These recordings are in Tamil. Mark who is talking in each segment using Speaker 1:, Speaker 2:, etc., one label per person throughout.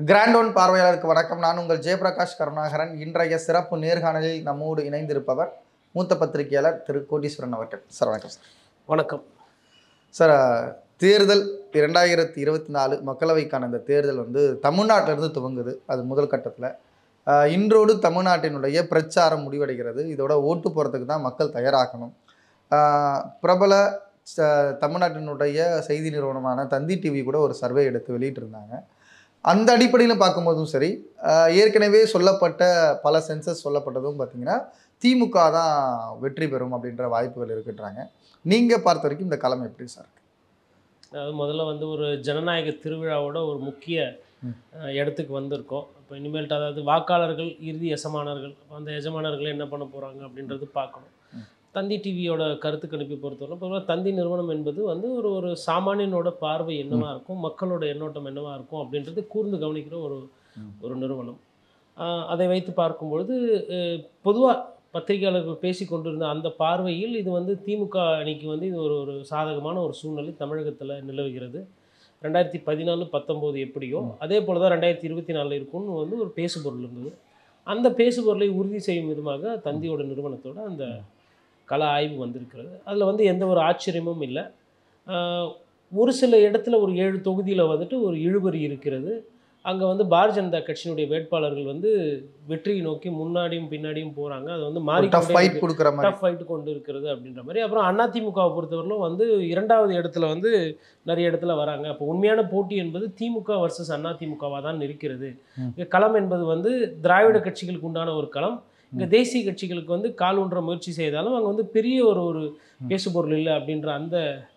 Speaker 1: கிராண்ட் ஒன் பார்வையாளருக்கு வணக்கம் நான் உங்கள் ஜெயபிரகாஷ் கருணாகரன் இன்றைய சிறப்பு நேர்காணலில் நம்மோடு இணைந்திருப்பவர் மூத்த பத்திரிகையாளர் திரு கோட்டீஸ்வரன் அவர்கள் சார் வணக்கம் சார்
Speaker 2: வணக்கம்
Speaker 1: சார் தேர்தல் இரண்டாயிரத்தி இருபத்தி நாலு மக்களவைக்கான இந்த தேர்தல் வந்து தமிழ்நாட்டிலிருந்து துவங்குது அது முதல் கட்டத்தில் இன்றோடு தமிழ்நாட்டினுடைய பிரச்சாரம் முடிவடைகிறது இதோட ஓட்டு போகிறதுக்கு தான் மக்கள் தயாராகணும் ஆஹ் பிரபல ச- தமிழ்நாட்டினுடைய செய்தி நிறுவனமான தந்தி டிவி கூட ஒரு சர்வே எடுத்து வெளியிட்டிருந்தாங்க அந்த அடிப்படையில் பார்க்கும்போதும் சரி ஆஹ் ஏற்கனவே சொல்லப்பட்ட பல சென்சஸ் சொல்லப்பட்டதும் பார்த்தீங்கன்னா திமுக தான் வெற்றி பெறும் அப்படின்ற வாய்ப்புகள் இருக்குன்றாங்க நீங்கள் பார்த்த வரைக்கும் இந்த களம் எப்படி சார் இருக்கு?
Speaker 2: அதாவது முதல்ல வந்து ஒரு ஜனநாயக திருவிழாவோட ஒரு முக்கிய
Speaker 1: ம்.
Speaker 2: அஹ், இடத்துக்கு வந்திருக்கோம் இப்போ இனிமேல்ட்டு அதாவது வாக்காளர்கள் இறுதி எஜமானர்கள் அப்ப அந்த எஜமானர்கள் என்ன பண்ண போகிறாங்க அப்படின்றது பார்க்கணும்
Speaker 1: ம்.
Speaker 2: தந்தி டிவியோட கருத்து கணிப்பை பொறுத்தவரை பொதுவாக தந்தி நிறுவனம் என்பது வந்து ஒரு ஒரு சாமானியனோட பார்வை என்னவா இருக்கும் மக்களோட எண்ணோட்டம் என்னவா இருக்கும் அப்படின்றது கூர்ந்து கவனிக்கிற ஒரு
Speaker 1: ம்.
Speaker 2: ஒரு நிறுவனம் ஆஹ், அதை வைத்து பார்க்கும்பொழுது பொதுவாக பத்திரிகையாளர்கள் பேசி கொண்டிருந்த அந்த பார்வையில் இது வந்து திமுக அணிக்கு வந்து இது ஒரு ஒரு சாதகமான ஒரு சூழ்நிலை தமிழகத்தில் நிலவுகிறது ரெண்டாயிரத்தி பதினாலு பத்தொம்போது எப்படியோ அதே போல் தான் ரெண்டாயிரத்தி இருபத்தி நாலில் இருக்கும்னு வந்து ஒரு பேசுபொருள் இருந்தது அந்த பேசுபொருளை உறுதி செய்யும் விதமாக தந்தியோட நிறுவனத்தோட அந்த கள ஆய்வு வந்திருக்கிறது அதில் வந்து எந்த ஒரு ஆச்சரியமும் இல்லை ஆஹ், ஒரு சில இடத்துல ஒரு ஏழு தொகுதியில் வந்துட்டு ஒரு இழுபறி இருக்கிறது அங்கே வந்து பாரதிய ஜனதா கட்சியினுடைய வேட்பாளர்கள் வந்து வெற்றியை நோக்கி முன்னாடியும் பின்னாடியும் போகிறாங்க அது வந்து மாறி
Speaker 1: டஃப் ஃபைட் கொடுக்குற மாதிரி
Speaker 2: டஃப் ஃபைட் கொண்டு இருக்கிறது அப்படின்ற மாதிரி அப்புறம் அதிமுகவை பொறுத்தவரையிலும் வந்து இரண்டாவது இடத்துல வந்து நிறைய இடத்துல வராங்க அப்போ உண்மையான போட்டி என்பது திமுக வர்சஸ் அதிமுகவாக தான் இருக்கிறது
Speaker 1: ம்.
Speaker 2: இங்க களம் என்பது வந்து திராவிட கட்சிகளுக்கு உண்டான ஒரு களம் இங்கே தேசிய கட்சிகளுக்கு வந்து கால் ஊன்ற முயற்சி செய்தாலும் அங்கே வந்து பெரிய ஒரு ஒரு பேசுபொருள் இல்லை அப்படின்ற அந்த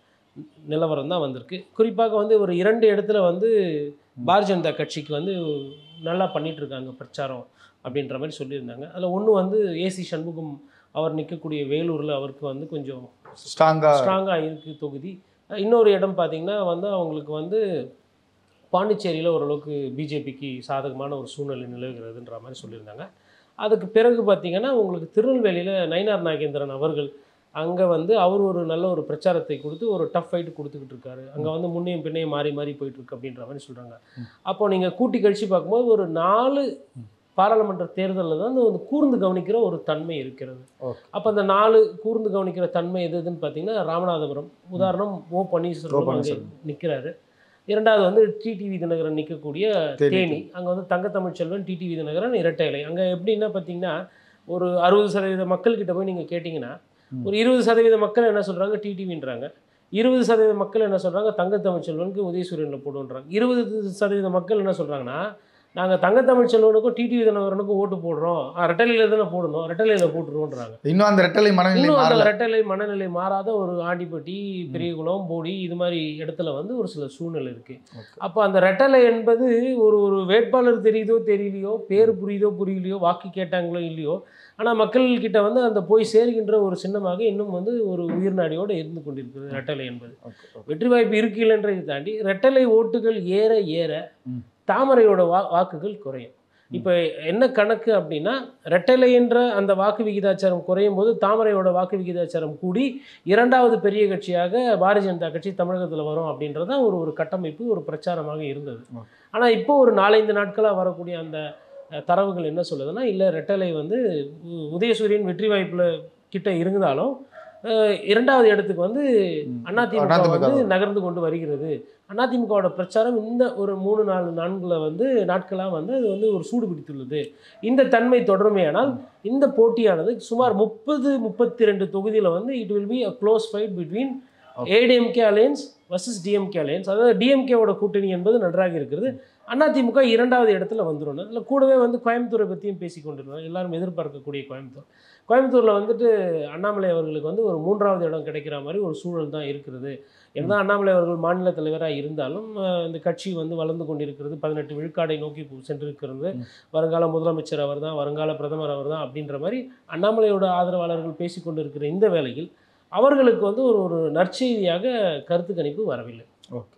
Speaker 2: நிலவரம் தான் வந்திருக்கு குறிப்பாக வந்து ஒரு இரண்டு இடத்துல வந்து பாரதிய ஜனதா கட்சிக்கு வந்து நல்லா பண்ணிட்டு இருக்காங்க பிரச்சாரம் அப்படின்ற மாதிரி சொல்லியிருந்தாங்க அதில் ஒன்று வந்து ஏசி சண்முகம் அவர் நிற்கக்கூடிய வேலூரில் அவருக்கு வந்து கொஞ்சம்
Speaker 1: ஸ்ட்ராங்காக
Speaker 2: ஸ்ட்ராங்காக இருக்குது தொகுதி இன்னொரு இடம் பார்த்திங்கன்னா வந்து அவங்களுக்கு வந்து பாண்டிச்சேரியில் ஓரளவுக்கு பிஜேபிக்கு சாதகமான ஒரு சூழ்நிலை நிலவுகிறதுன்ற மாதிரி சொல்லியிருந்தாங்க அதுக்கு பிறகு பார்த்திங்கன்னா உங்களுக்கு திருநெல்வேலியில் நயினார் நாகேந்திரன் அவர்கள் அங்கே வந்து அவர் ஒரு நல்ல ஒரு பிரச்சாரத்தை கொடுத்து ஒரு டஃப் ஃபைட் கொடுத்துக்கிட்டு இருக்காரு அங்கே வந்து முன்னையும் பின்னையும் மாறி மாறி போயிட்டு இருக்கு அப்படின்ற மாதிரி சொல்கிறாங்க அப்போ நீங்கள் கூட்டி கழிச்சு பார்க்கும்போது ஒரு நாலு பாராளுமன்ற தேர்தலில் தான் வந்து கூர்ந்து கவனிக்கிற ஒரு தன்மை இருக்கிறது
Speaker 1: Okay.
Speaker 2: அப்போ அந்த நாலு கூர்ந்து கவனிக்கிற தன்மை எது எதுன்னு பார்த்தீங்கன்னா ராமநாதபுரம் உதாரணம் ஓ பன்னீர்செல்வம் அங்கே
Speaker 1: பன்னீர்செல்வம்.
Speaker 2: நிற்கிறாரு இரண்டாவது வந்து டிடிவி தினகரன் நிற்கக்கூடிய
Speaker 1: தேனி.
Speaker 2: தேனி அங்கே வந்து தங்க தமிழ்ச்செல்வன் டிடிவி தினகரன் இரட்டை இலை அங்கே எப்படின்னா பார்த்தீங்கன்னா ஒரு அறுபது சதவீத மக்கள்கிட்ட போய் நீங்கள் கேட்டிங்கன்னா
Speaker 1: ம்.
Speaker 2: ஒரு இருபது சதவீத மக்கள் என்ன சொல்கிறாங்க டிடிவின்றாங்க இருபது சதவீத மக்கள் என்ன சொல்கிறாங்க தங்க தமிழ்ச்செல்வனுக்கு உதயசூரியனில் போடுன்றாங்க இருபது சதவீத மக்கள் என்ன சொல்கிறாங்கன்னா நாங்கள் தங்க தமிழ்ச்செல்வனுக்கும் டிடிவி தினகரனுக்கும் ஓட்டு போடுறோம் ரெட்டலையில் தானே போடணும் ரெட்டலையில் போட்டுருவோன்றாங்க
Speaker 1: இன்னும் அந்த ரெட்டலை மனநிலை
Speaker 2: இன்னும் அந்த
Speaker 1: மாறல
Speaker 2: ரெட்டலை மனநிலை மாறாத ஒரு ஆண்டிப்பட்டி பெரியகுளம் போடி இது மாதிரி இடத்துல வந்து ஒரு சில சூழ்நிலை இருக்கு
Speaker 1: Okay.
Speaker 2: அப்போ அந்த ரெட்டலை என்பது ஒரு ஒரு வேட்பாளர் தெரியுதோ தெரியலையோ பேர் புரியுதோ புரியலையோ வாக்கு கேட்டாங்களோ இல்லையோ ஆனால் மக்கள்கிட்ட வந்து அந்த போய் சேர்கின்ற ஒரு சின்னமாக இன்னும் வந்து ஒரு உயிர்நாடியோடு இருந்து கொண்டிருக்கிறது ரெட்டலை என்பது
Speaker 1: Okay, okay.
Speaker 2: வெற்றி வாய்ப்பு இருக்கு இல்லைன்றதை தாண்டி ரெட்டலை ஓட்டுகள் ஏற ஏற
Speaker 1: ம்.
Speaker 2: தாமரையோட வா வாக்குகள் குறையும் இப்போ என்ன கணக்கு அப்படின்னா ரெட்டலை என்ற அந்த வாக்கு விகிதாச்சாரம் குறையும் போது தாமரையோட வாக்கு விகிதாச்சாரம் கூடி இரண்டாவது பெரிய கட்சியாக பாரதிய ஜனதா கட்சி தமிழகத்தில் வரும் அப்படின்றது தான் ஒரு ஒரு கட்டமைப்பு ஒரு பிரச்சாரமாக இருந்தது
Speaker 1: Okay.
Speaker 2: ஆனால் இப்போ ஒரு நாலஞ்சு நாட்களாக வரக்கூடிய அந்த அஹ், தரவுகள் என்ன சொல்லுதுன்னா இல்லை ரெட்டலை வந்து உ- உதயசூரியன் வெற்றி வாய்ப்பில் கிட்ட இருந்தாலும் அஹ், இரண்டாவது இடத்துக்கு வந்து
Speaker 1: ம்.
Speaker 2: அதிமுக
Speaker 1: அதிமுக
Speaker 2: வந்து
Speaker 1: வரும்.
Speaker 2: நகர்ந்து கொண்டு வருகிறது அதிமுகவோட பிரச்சாரம் இந்த ஒரு மூணு நாலு நான்குல வந்து நாட்களாக வந்து அது வந்து ஒரு சூடு பிடித்துள்ளது இந்த தன்மை தொடருமேயானால் இந்த போட்டியானது சுமார் முப்பது முப்பத்தி ரெண்டு தொகுதியில் வந்து it will be a close fight between ADMK alliance versus DMK alliance அதாவது டிஎம்கேவோட கூட்டணி என்பது நன்றாக இருக்கிறது அதிமுக இரண்டாவது இடத்துல வந்துடும் அதில் கூடவே வந்து கோயம்புத்தூரை பற்றியும் பேசி கொண்டிருந்தோம் எல்லாரும் எதிர்பார்க்கக்கூடிய கோயம்புத்தூர் கோயம்புத்தூரில் வந்துட்டு அண்ணாமலை அவர்களுக்கு வந்து ஒரு மூன்றாவது இடம் கிடைக்கிற மாதிரி ஒரு சூழல் தான் இருக்கிறது என்னதான் அண்ணாமலை அவர்கள் மாநில தலைவராக இருந்தாலும் அஹ், இந்த கட்சி வந்து வளர்ந்து கொண்டிருக்கிறது பதினெட்டு விழுக்காடை நோக்கி போ- சென்றிருக்கிறது
Speaker 1: ம்.
Speaker 2: வருங்கால முதலமைச்சர் அவர் தான் வருங்கால பிரதமர் அவர் தான் அப்படின்ற மாதிரி அண்ணாமலையோட ஆதரவாளர்கள் பேசி கொண்டிருக்கிற இந்த வேளையில் அவர்களுக்கு வந்து ஒரு ஒரு நற்செய்தியாக கருத்து கணிப்பு வரவில்லை
Speaker 1: ஓகே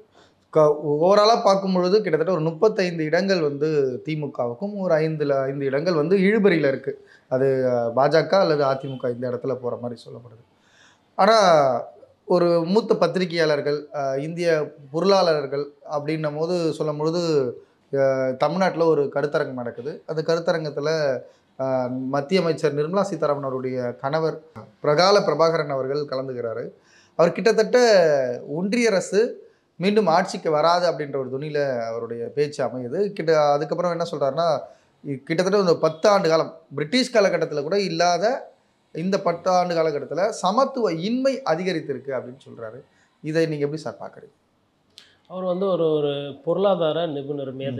Speaker 1: ஓவராலாக பார்க்கும் பொழுது கிட்டத்தட்ட ஒரு முப்பத்தைந்து இடங்கள் வந்து திமுகவுக்கும் ஒரு ஐந்துல ஐந்து இடங்கள் வந்து இழுபறியில் இருக்குது அது அஹ், பாஜக அல்லது அதிமுக இந்த இடத்துல போகிற மாதிரி சொல்லப்படுது ஆனால் ஒரு மூத்த பத்திரிகையாளர்கள் அஹ், இந்திய பொருளாளர்கள் அப்படின்னும் போது சொல்லும் பொழுது தமிழ்நாட்டில் ஒரு கருத்தரங்கம் நடக்குது அந்த கருத்தரங்கத்தில் மத்திய அமைச்சர் நிர்மலா சீதாராமன் அவருடைய கணவர் பிரகால பிரபாகரன் அவர்கள் கலந்துக்கிறாரு அவர் கிட்டத்தட்ட ஒன்றிய அரசு மீண்டும் ஆட்சிக்கு வராது அப்படின்ற ஒரு துணியில் அவருடைய பேச்சு அமையுது கிட்ட அதுக்கப்புறம் என்ன சொல்கிறாருன்னா கிட்டத்தட்ட ஒரு பத்து ஆண்டு காலம் பிரிட்டிஷ் காலகட்டத்தில் கூட இல்லாத இந்த பத்து ஆண்டு காலகட்டத்தில் சமத்துவ இன்மை அதிகரித்திருக்கு அப்படின்னு சொல்கிறாரு இதை நீங்கள் எப்படி சார் பார்க்குறீங்க
Speaker 2: அவர் வந்து ஒரு ஒரு பொருளாதார நிபுணர் மேதை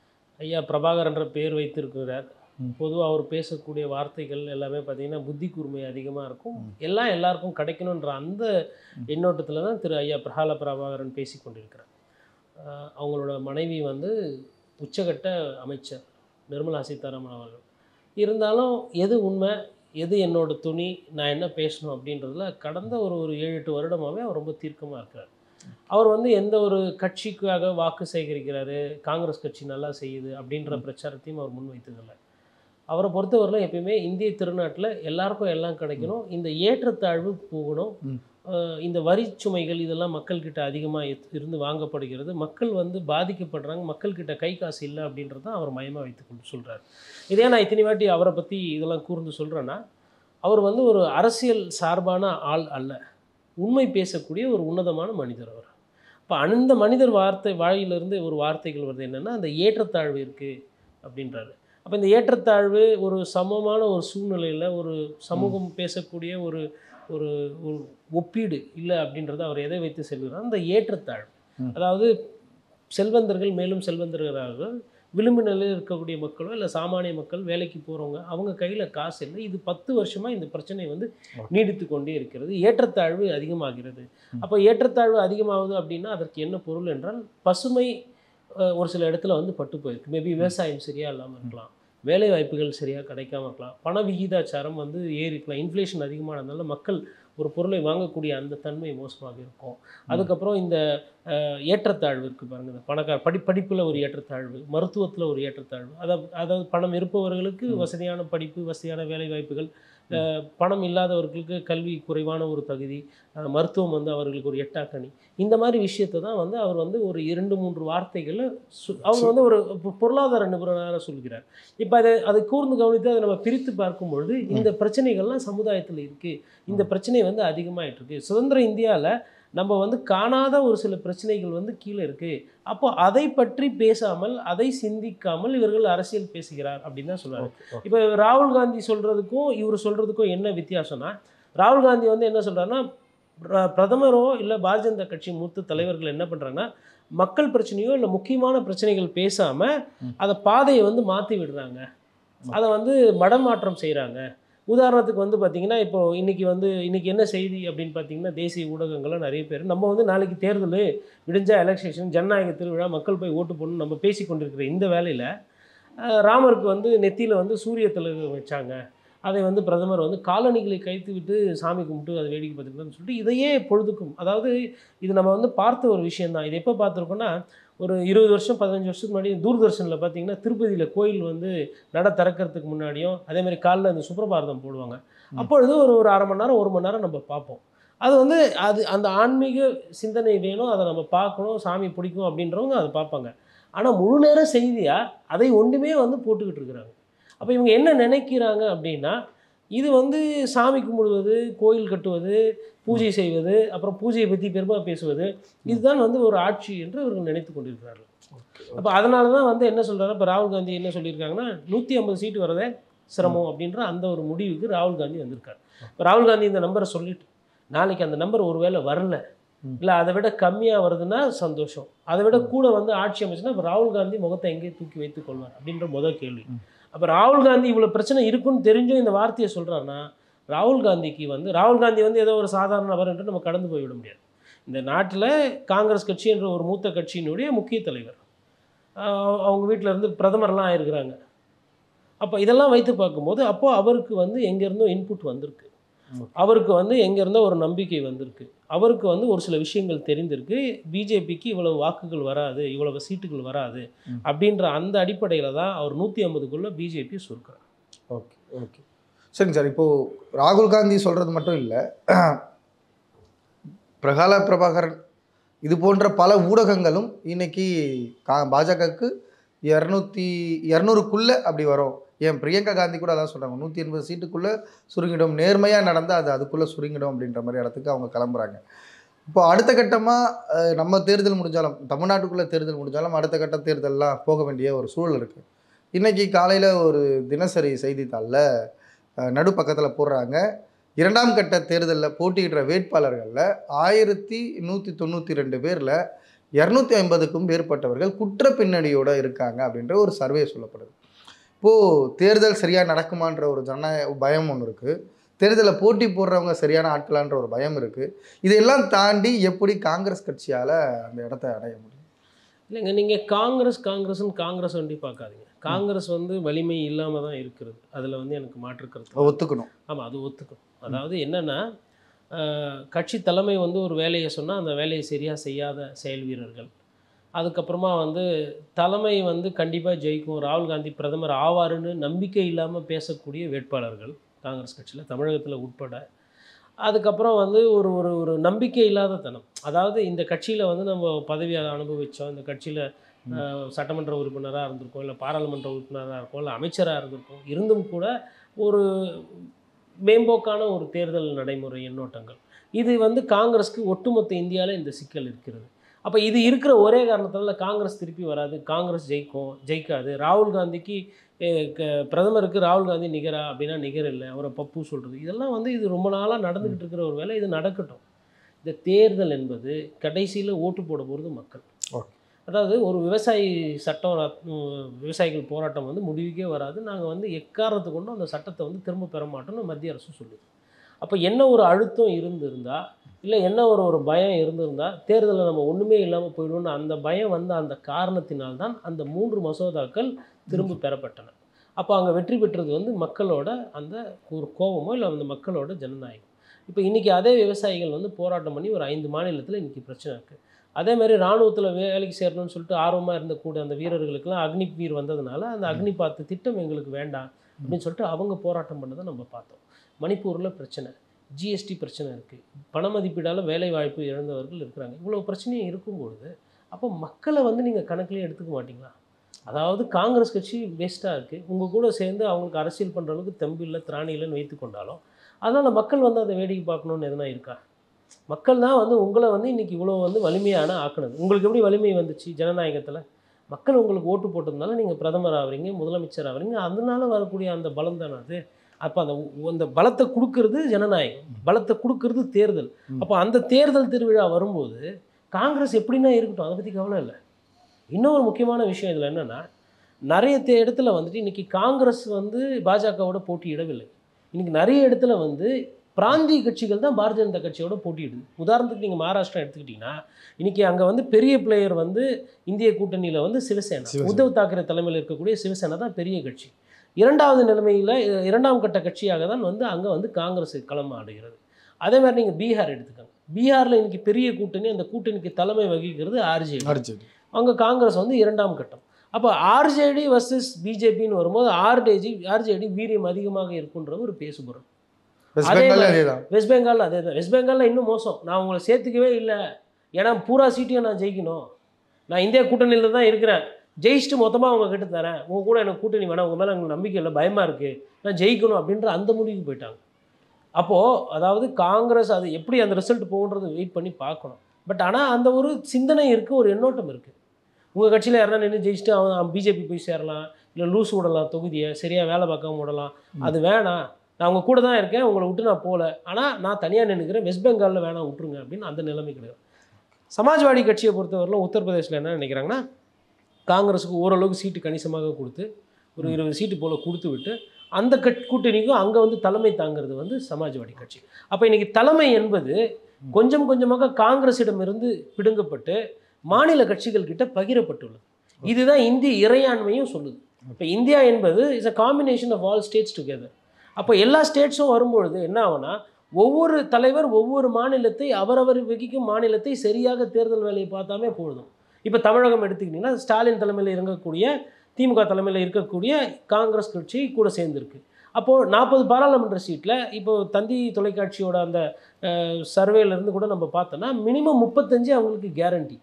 Speaker 2: ஐயா பிரபாகரன்ற பேர் வைத்திருக்கிறார்
Speaker 1: ம்.
Speaker 2: பொதுவாக அவர் பேசக்கூடிய வார்த்தைகள் எல்லாமே பார்த்தீங்கன்னா புத்தி கூர்மை அதிகமாக இருக்கும் எல்லாம் எல்லாருக்கும் கிடைக்கணுன்ற அந்த எண்ணோட்டத்தில் தான் திரு ஐயா பிரகால பிரபாகரன் பேசி கொண்டிருக்கிறார் ஆஹ் அவங்களோட மனைவி வந்து உச்சகட்ட அமைச்சர் நிர்மலா சீதாராமன் அவர்கள் இருந்தாலும் எது உண்மை எது என்னோட துணி நான் என்ன பேசணும் அப்படின்றதுல கடந்த ஒரு ஒரு ஏழு எட்டு வருடமாகவே அவர் ரொம்ப தீர்க்கமாக இருக்கிறார் அவர் வந்து எந்த ஒரு கட்சிக்காக வாக்கு சேகரிக்கிறாரு காங்கிரஸ் கட்சி நல்லா செய்யுது அப்படின்ற பிரச்சாரத்தையும் அவர் முன்வைத்ததில்லை அவரை பொறுத்தவரையிலும் எப்பயுமே இந்திய திருநாட்டில் எல்லாருக்கும் எல்லாம் கிடைக்கணும் இந்த ஏற்றத்தாழ்வு போகணும்
Speaker 1: ம்.
Speaker 2: அஹ் இந்த வரி சுமைகள் இதெல்லாம் மக்கள்கிட்ட அதிகமாக இருந்து வாங்கப்படுகிறது மக்கள் வந்து பாதிக்கப்படுறாங்க மக்கள்கிட்ட கை காசு இல்லை அப்படின்றத அவர் மயமாக வைத்துக்கொண்டு சொல்கிறார் இதே நான் இத்தனை வாட்டி அவரை பற்றி இதெல்லாம் கூர்ந்து சொல்கிறேன்னா அவர் வந்து ஒரு அரசியல் சார்பான ஆள் அல்ல உண்மை பேசக்கூடிய ஒரு உன்னதமான மனிதர் அவர் இப்போ அந்த மனிதர் வார்த்தை வாயிலிருந்து ஒரு வார்த்தைகள் வருது என்னென்னா அந்த ஏற்றத்தாழ்வு இருக்குது அப்படின்றாரு அப்போ இந்த ஏற்றத்தாழ்வு ஒரு சமமான ஒரு சூழ்நிலையில் ஒரு சமூகம் பேசக்கூடிய ஒரு ஒரு ஒரு ஒப்பீடு இல்லை அப்படின்றத அவர் எதை வைத்து செல்கிறார் அந்த ஏற்றத்தாழ்வு
Speaker 1: ம்.
Speaker 2: அதாவது செல்வந்தர்கள் மேலும் செல்வந்தர்களாக விளிம்பு நிலையில் இருக்கக்கூடிய மக்களோ இல்லை சாமானிய மக்கள் வேலைக்கு போகிறவங்க அவங்க கையில் காசு இல்லை இது பத்து வருஷமாக இந்த பிரச்சனை வந்து நீடித்து கொண்டே இருக்கிறது ஏற்றத்தாழ்வு அதிகமாகிறது அப்போ ஏற்றத்தாழ்வு அதிகமாகுது அப்படின்னா அதற்கு என்ன பொருள் என்றால் பசுமை அஹ், ஒரு சில இடத்துல வந்து பட்டு போயிருக்கு மேபி விவசாயம் சரியாக இல்லாமல் இருக்கலாம் வேலை வாய்ப்புகள் சரியாக கிடைக்காம இருக்கலாம் பண விகிதாச்சாரம் வந்து ஏறி இருக்கலாம் இன்ஃப்ளேஷன் அதிகமானதுனால மக்கள் ஒரு பொருளை வாங்கக்கூடிய அந்த தன்மை மோசமாக இருக்கும் அதுக்கப்புறம் இந்த அஹ், ஏற்றத்தாழ்வு இருக்குது பாருங்க இந்த பணக்கார படி படிப்பில் ஒரு ஏற்றத்தாழ்வு மருத்துவத்தில் ஒரு ஏற்றத்தாழ்வு அதாவது அதாவது பணம் இருப்பவர்களுக்கு வசதியான படிப்பு வசதியான வேலை வாய்ப்புகள் அஹ், பணம் இல்லாதவர்களுக்கு கல்வி குறைவான ஒரு தகுதி அஹ், மருத்துவம் வந்து அவர்களுக்கு ஒரு எட்டாக்கணி இந்த மாதிரி விஷயத்தை தான் வந்து அவர் வந்து ஒரு இரண்டு மூன்று வார்த்தைகளில் சு- அவர் வந்து ஒரு பொ- பொருளாதார நிபுணராக சொல்கிறார் இப்போ அதை அதை கூர்ந்து கவனித்து அதை நம்ம பிரித்து பார்க்கும் பொழுது இந்த பிரச்சனைகள்லாம் சமுதாயத்தில் இருக்குது இந்த பிரச்சனை வந்து அதிகமாயிட்டு இருக்கு சுதந்திர இந்தியாவில் நம்ம வந்து காணாத ஒரு சில பிரச்சனைகள் வந்து கீழே இருக்குது அப்போ அதை பற்றி பேசாமல் அதை சிந்திக்காமல் இவர்கள் அரசியல் பேசுகிறார் அப்படின்னு தான் சொல்றாரு இப்போ ராகுல் காந்தி சொல்கிறதுக்கும் இவர் சொல்கிறதுக்கும் என்ன வித்தியாசம்னா ராகுல் காந்தி வந்து என்ன சொல்கிறாருன்னா பிரதமரோ இல்லை பாரதிய ஜனதா கட்சி மூத்த தலைவர்கள் என்ன பண்ணுறாங்கன்னா மக்கள் பிரச்சனையோ இல்லை முக்கியமான பிரச்சனைகள் பேசாமல் அதை பாதையை வந்து மாற்றி விடுறாங்க அதை வந்து மடமாற்றம் செய்கிறாங்க உதாரணத்துக்கு வந்து பார்த்திங்கன்னா இப்போ இன்றைக்கி வந்து இன்றைக்கி என்ன செய்தி அப்படின்னு பார்த்தீங்கன்னா தேசிய ஊடகங்கள்லாம் நிறைய பேர் நம்ம வந்து நாளைக்கு தேர்தல் விடிஞ்சா எலெக்ஷன் ஜனநாயக திருவிழா மக்கள் போய் ஓட்டு போடணும் நம்ம பேசி கொண்டிருக்கிற இந்த வேலையில் ராமருக்கு வந்து நெத்தியில் வந்து சூரிய திலகம் வச்சாங்க அதை வந்து பிரதமர் வந்து காலணிகளை கைத்து விட்டு சாமி கும்பிட்டு அதை வேடிக்கை பார்த்துக்கிட்டோன்னு சொல்லிட்டு இதையே பொழுதுக்கும் அதாவது இது நம்ம வந்து பார்த்த ஒரு விஷயந்தான் இது எப்போ பார்த்துருக்கோன்னா ஒரு இருபது வருஷம் பதினஞ்சு வருஷத்துக்கு முன்னாடி தூர்தர்ஷனில் பார்த்தீங்கன்னா திருப்பதியில் கோயில் வந்து நட திறக்கிறதுக்கு முன்னாடியும் அதே மாதிரி காலைல அந்த சுப்ரபாரதம் போடுவாங்க அப்பொழுது ஒரு ஒரு அரை மணி நேரம் ஒரு மணி நேரம் நம்ம பார்ப்போம் அது வந்து அது அந்த ஆன்மீக சிந்தனை வேணும் அதை நம்ம பார்க்கணும் சாமி பிடிக்கும் அப்படின்றவங்க அதை பார்ப்பாங்க ஆனால் முழு நேர செய்தியாக அதை ஒன்றுமே வந்து போட்டுக்கிட்டு இருக்கிறாங்க அப்போ இவங்க என்ன நினைக்கிறாங்க அப்படின்னா இது வந்து சாமி கும்பிடுவது கோயில் கட்டுவது பூஜை செய்வது அப்புறம் பூஜையை பற்றி பெருமை பேசுவது இதுதான் வந்து ஒரு ஆட்சி என்று அவர்கள் நினைத்து கொண்டிருக்கிறார்கள் அப்போ அதனால தான் வந்து என்ன சொல்கிறாரு இப்போ ராகுல் காந்தி என்ன சொல்லியிருக்காங்கன்னா நூற்றி ஐம்பது சீட்டு வரதே சிரமம் அப்படின்ற அந்த ஒரு முடிவுக்கு ராகுல் காந்தி வந்திருக்காரு இப்போ ராகுல் காந்தி இந்த நம்பரை சொல்லிட்டு நாளைக்கு அந்த நம்பர் ஒருவேளை வரல
Speaker 1: ம்.
Speaker 2: இல்லை அதை விட கம்மியாக வருதுன்னா சந்தோஷம் அதை விட கூட வந்து ஆட்சி அமைச்சுன்னா இப்போ ராகுல் காந்தி முகத்தை எங்கே தூக்கி வைத்துக் கொள்வார் அப்படின்ற முதல் கேள்வி
Speaker 1: ம்.
Speaker 2: அப்போ ராகுல் காந்தி இவ்வளோ பிரச்சனை இருக்குன்னு தெரிஞ்சும் இந்த வார்த்தையை சொல்கிறாருன்னா ராகுல் காந்திக்கு வந்து ராகுல் காந்தி வந்து ஏதோ ஒரு சாதாரண நபர் என்று நம்ம கடந்து போய்விட முடியாது இந்த நாட்டில் காங்கிரஸ் கட்சி என்ற ஒரு மூத்த கட்சியினுடைய முக்கிய தலைவர் ஆஹ் அவங்க வீட்டில் இருந்து பிரதமர்லாம் ஆயிருக்கிறாங்க அப்போ இதெல்லாம் வைத்து பார்க்கும்போது அப்போ அவருக்கு வந்து எங்கேருந்தோ இன்புட் வந்திருக்கு
Speaker 1: Okay.
Speaker 2: அவருக்கு வந்து எங்கேருந்தோ ஒரு நம்பிக்கை வந்திருக்கு அவருக்கு வந்து ஒரு சில விஷயங்கள் தெரிந்திருக்கு பிஜேபிக்கு இவ்வளவு வாக்குகள் வராது இவ்வளவு சீட்டுகள் வராது
Speaker 1: ம்.
Speaker 2: அப்படின்ற அந்த அடிப்படையில் தான் அவர் நூற்றி ஐம்பதுக்குள்ளே பிஜேபி சுருக்கிறார்
Speaker 1: ஓகே ஓகே சரிங்க சார் இப்போது ராகுல் காந்தி சொல்கிறது மட்டும் இல்லை பிரகால பிரபாகரன் இது போன்ற பல ஊடகங்களும் இன்னைக்கு கா பாஜகவுக்கு இரநூத்தி இரநூறுக்குள்ளே அப்படி வரும் ஏன் பிரியங்கா காந்தி கூட அதான் சொல்கிறாங்க நூற்றி எண்பது சீட்டுக்குள்ளே சுருங்கிடும் நேர்மையாக நடந்தால் அது அதுக்குள்ளே சுருங்கிடும் அப்படின்ற மாதிரி இடத்துக்கு அவங்க கிளம்புறாங்க இப்போ அடுத்த கட்டமாக நம்ம தேர்தல் முடிஞ்சாலும் தமிழ்நாட்டுக்குள்ளே தேர்தல் முடிஞ்சாலும் அடுத்த கட்ட தேர்தல்லாம் போக வேண்டிய ஒரு சூழல் இருக்குது இன்றைக்கி காலையில் ஒரு தினசரி செய்தித்தாளில் அஹ், நடுப்பக்கத்தில் போடுறாங்க இரண்டாம் கட்ட தேர்தலில் போட்டியிடுற வேட்பாளர்களில் ஆயிரத்தி நூற்றி தொண்ணூற்றி ரெண்டு பேரில் இரநூத்தி ஐம்பதுக்கும் மேற்பட்டவர்கள் குற்ற பின்னணியோடு இருக்காங்க அப்படின்ற ஒரு சர்வே சொல்லப்படுது இப்போது தேர்தல் சரியாக நடக்குமான்ற ஒரு ஜனநாயக பயம் ஒன்று இருக்குது தேர்தலில் போட்டி போடுறவங்க சரியான ஆட்களான்ற ஒரு பயம் இருக்குது இதையெல்லாம் தாண்டி எப்படி காங்கிரஸ் கட்சியால் அந்த இடத்த அடைய முடியும்
Speaker 2: இல்லைங்க நீங்கள் காங்கிரஸ் காங்கிரஸ்னு காங்கிரஸ் வண்டி பார்க்காதீங்க காங்கிரஸ் வந்து வலிமை இல்லாமல் தான் இருக்கிறது அதில் வந்து எனக்கு மாற்று கருத்து
Speaker 1: ஒத்துக்கணும்
Speaker 2: ஆமாம் அது ஒத்துக்கும் அதாவது என்னென்னா கட்சி தலைமை வந்து ஒரு வேலையை சொன்னால் அந்த வேலையை சரியாக செய்யாத செயல் வீரர்கள் அதுக்கப்புறமா வந்து தலைமை வந்து கண்டிப்பாக ஜெயிக்கும் ராகுல் காந்தி பிரதமர் ஆவாருன்னு நம்பிக்கை இல்லாமல் பேசக்கூடிய வேட்பாளர்கள் காங்கிரஸ் கட்சியில் தமிழகத்தில் உட்பட அதுக்கப்புறம் வந்து ஒரு ஒரு ஒரு நம்பிக்கை இல்லாத தனம் அதாவது இந்த கட்சியில் வந்து நம்ம பதவியை அனுபவித்தோம் இந்த கட்சியில் சட்டமன்ற உறுப்பினராக இருந்திருக்கோம் இல்லை பாராளுமன்ற உறுப்பினராக இருக்கோம் இல்லை அமைச்சராக இருந்திருக்கோம் இருந்தும் கூட ஒரு மேம்போக்கான ஒரு தேர்தல் நடைமுறை எண்ணோட்டங்கள் இது வந்து காங்கிரஸ்க்கு ஒட்டுமொத்த இந்தியாவில் இந்த சிக்கல் இருக்கிறது அப்போ இது இருக்கிற ஒரே காரணத்தால காங்கிரஸ் திருப்பி வராது காங்கிரஸ் ஜெயிக்கும் ஜெயிக்காது ராகுல் காந்திக்கு அஹ், க- பிரதமருக்கு ராகுல் காந்தி நிகரா அப்படின்னா நிகர் இல்லை அவரை பப்பு சொல்கிறது இதெல்லாம் வந்து இது ரொம்ப நாளாக நடந்துக்கிட்டு இருக்கிற ஒரு வேலை இது நடக்கட்டும் இந்த தேர்தல் என்பது கடைசியில் ஓட்டு போட போகிறது மக்கள்
Speaker 1: Okay.
Speaker 2: அதாவது ஒரு விவசாயி சட்டம் ரத்- உம், விவசாயிகள் போராட்டம் வந்து முடிவுக்கே வராது நாங்கள் வந்து எக்காரணத்தை கொண்டும் அந்த சட்டத்தை வந்து திரும்ப பெற மாட்டோம்னு மத்திய அரசு சொல்லுது அப்போ என்ன ஒரு அழுத்தம் இருந்திருந்தா இல்லை என்ன ஒரு ஒரு பயம் இருந்திருந்தா தேர்தலில் நம்ம ஒன்றுமே இல்லாமல் போயிடுவோம்னு அந்த பயம் வந்த அந்த காரணத்தினால்தான் அந்த மூன்று மசோதாக்கள் திரும்ப பெறப்பட்டன அப்போ அங்கே வெற்றி பெற்றது வந்து மக்களோட அந்த ஒரு கோபமோ இல்லை அந்த மக்களோட ஜனநாயகம் இப்போ இன்றைக்கி அதே விவசாயிகள் வந்து போராட்டம் பண்ணி ஒரு ஐந்து மாநிலத்தில் இன்றைக்கி பிரச்சனை இருக்குது அதே மாதிரி இராணுவத்தில் வேலைக்கு சேரணும்னு சொல்லிட்டு ஆர்வமாக இருந்த கூட அந்த வீரர்களுக்கெல்லாம் அக்னி வீர் வந்ததுனால அந்த அக்னி பார்த்து திட்டம் எங்களுக்கு வேண்டாம் அப்படின்னு சொல்லிட்டு அவங்க போராட்டம் பண்ணதை நம்ம பார்த்தோம் மணிப்பூரில் பிரச்சனை ஜிஎஸ்டி பிரச்சனை இருக்குது பண மதிப்பீடால் வேலை வாய்ப்பு இழந்தவர்கள் இருக்கிறாங்க இவ்வளோ பிரச்சனையும் இருக்கும்பொழுது அப்போ மக்களை வந்து நீங்கள் கணக்கிலே எடுத்துக்க மாட்டீங்களா அதாவது காங்கிரஸ் கட்சி வேஸ்ட்டாக இருக்குது உங்கள் கூட சேர்ந்து அவங்களுக்கு அரசியல் பண்ணுற அளவுக்கு தெம்பு இல்லை திராணி இல்லைன்னு வைத்து கொண்டாலும் அதனால் மக்கள் வந்து அதை வேடிக்கை பார்க்கணுன்னு எதுனா இருக்கா மக்கள் தான் வந்து உங்களை வந்து இன்றைக்கி இவ்வளோ வந்து வலிமையான ஆக்குனது உங்களுக்கு எப்படி வலிமை வந்துச்சு ஜனநாயகத்தில் மக்கள் உங்களுக்கு ஓட்டு போட்டதுனால நீங்கள் பிரதமர் ஆகுறீங்க முதலமைச்சர் ஆகுறீங்க அதனால வரக்கூடிய அந்த பலம் தானே அது அப்போ அந்த உ- அந்த பலத்தை கொடுக்கறது ஜனநாயகம் பலத்தை கொடுக்கறது தேர்தல்
Speaker 1: ம்.
Speaker 2: அப்போ அந்த தேர்தல் திருவிழா வரும்போது காங்கிரஸ் எப்படின்னா இருக்கட்டும் அதை பற்றி கவலை இல்லை இன்னொரு முக்கியமான விஷயம் இதில் என்னென்னா நிறைய தே- இடத்துல வந்துட்டு இன்றைக்கி காங்கிரஸ் வந்து பாஜகவோட போட்டியிடவில்லை இன்றைக்கி நிறைய இடத்துல வந்து பிராந்திய கட்சிகள் தான் பாரதிய ஜனதா கட்சியோட போட்டியிடுது உதாரணத்துக்கு நீங்கள் மகாராஷ்டிரா எடுத்துக்கிட்டிங்கன்னா இன்றைக்கி அங்கே வந்து பெரிய பிளேயர் வந்து இந்திய கூட்டணியில் வந்து சிவசேனா
Speaker 1: சிவசேனா.
Speaker 2: உத்தவ் தாக்கரே தலைமையில் இருக்கக்கூடிய சிவசேனா தான் பெரிய கட்சி இரண்டாவது நிலைமையில் இரண்டாம் கட்ட கட்சியாக தான் வந்து அங்கே வந்து காங்கிரஸ் களம் ஆடுகிறது அதே மாதிரி நீங்கள் பீகார் எடுத்துக்கோங்க பீகாரில் இன்னைக்கு பெரிய கூட்டணி அந்த கூட்டணிக்கு தலைமை வகிக்கிறது ஆர்ஜேடி
Speaker 1: அடிச்சது
Speaker 2: அங்கே காங்கிரஸ் வந்து இரண்டாம் கட்டம் அப்போ ஆர்ஜேடி வர்சஸ் பிஜேபின்னு வரும்போது ஆர்டேஜி ஆர்ஜேடி வீரியம் அதிகமாக இருக்குன்றது ஒரு பேசுபொருள்
Speaker 1: வெஸ்ட்
Speaker 2: அதே
Speaker 1: பெங்கால்
Speaker 2: மாதிரி-
Speaker 1: அதே தான்
Speaker 2: வெஸ்ட் பெங்காலில் அதே தான் வெஸ்ட் பெங்காலில் இன்னும் மோசம் நான் உங்களை சேர்த்துக்கவே இல்லை ஏன்னா பூரா சீட்டையும் நான் ஜெயிக்கணும் நான் இந்தியா கூட்டணியில் தான் இருக்கிறேன் ஜெயிச்சுட்டு மொத்தமாக அவங்க கிட்ட தரேன் உங்க கூட எனக்கு கூட்டணி வேணாம் உங்கள் மேலே எனக்கு நம்பிக்கை இல்லை பயமாக இருக்குது நான் ஜெயிக்கணும் அப்படின்ற அந்த முடிவுக்கு போயிட்டாங்க அப்போது அதாவது காங்கிரஸ் அது எப்படி அந்த ரிசல்ட் போகுன்றது வெயிட் பண்ணி பார்க்கணும் பட் ஆனால் அந்த ஒரு சிந்தனை இருக்குது ஒரு எண்ணோட்டம் இருக்குது உங்கள் கட்சியில் யாரா நின்று ஜெயிச்சுட்டு அவன் பிஜேபி போய் சேரலாம் இல்லை லூஸ் விடலாம் தொகுதியை சரியாக வேலை பார்க்காம விடலாம் அது வேணாம் நான் உங்கள் கூட தான் இருக்கேன் உங்களை விட்டு நான் போகல ஆனால் நான் தனியாக நின்றுக்கிறேன் வெஸ்ட் பெங்காலில் வேணாம் விட்டுருங்க அப்படின்னு அந்த நிலைமை கிடையாது சமாஜ்வாடி கட்சியை பொறுத்தவரையிலும் உத்தரப்பிரதேசில் என்ன நினைக்கிறாங்கன்னா காங்கிரஸுக்கு ஓரளவுக்கு சீட்டு கணிசமாக கொடுத்து ஒரு இருபது சீட்டு போல் கொடுத்து விட்டு அந்த கட் கூட்டணிக்கும் அங்கே வந்து தலைமை தாங்கிறது வந்து சமாஜ்வாடி கட்சி அப்போ இன்னைக்கு தலைமை என்பது கொஞ்சம் கொஞ்சமாக காங்கிரஸிடமிருந்து பிடுங்கப்பட்டு மாநில கட்சிகள் கிட்ட பகிரப்பட்டுள்ளது இதுதான் இந்திய இறையாண்மையும் சொல்லுது இப்போ இந்தியா என்பது is a combination of all states together அப்போ எல்லா ஸ்டேட்ஸும் வரும்பொழுது என்ன ஆகும்னா ஒவ்வொரு தலைவர் ஒவ்வொரு மாநிலத்தை அவரவர் வகிக்கும் மாநிலத்தை சரியாக தேர்தல் வேலையை பார்த்தாமே போதும் இப்போ தமிழகம் எடுத்துக்கிட்டிங்கன்னா ஸ்டாலின் தலைமையில் இருக்கக்கூடிய திமுக தலைமையில் இருக்கக்கூடிய காங்கிரஸ் கட்சி கூட சேர்ந்துருக்கு அப்போது நாற்பது பாராளுமன்ற சீட்டில் இப்போ தந்தி தொலைக்காட்சியோட அந்த சர்வேலேருந்து கூட நம்ம பார்த்தோன்னா மினிமம் முப்பத்தஞ்சு அவங்களுக்கு கேரண்டி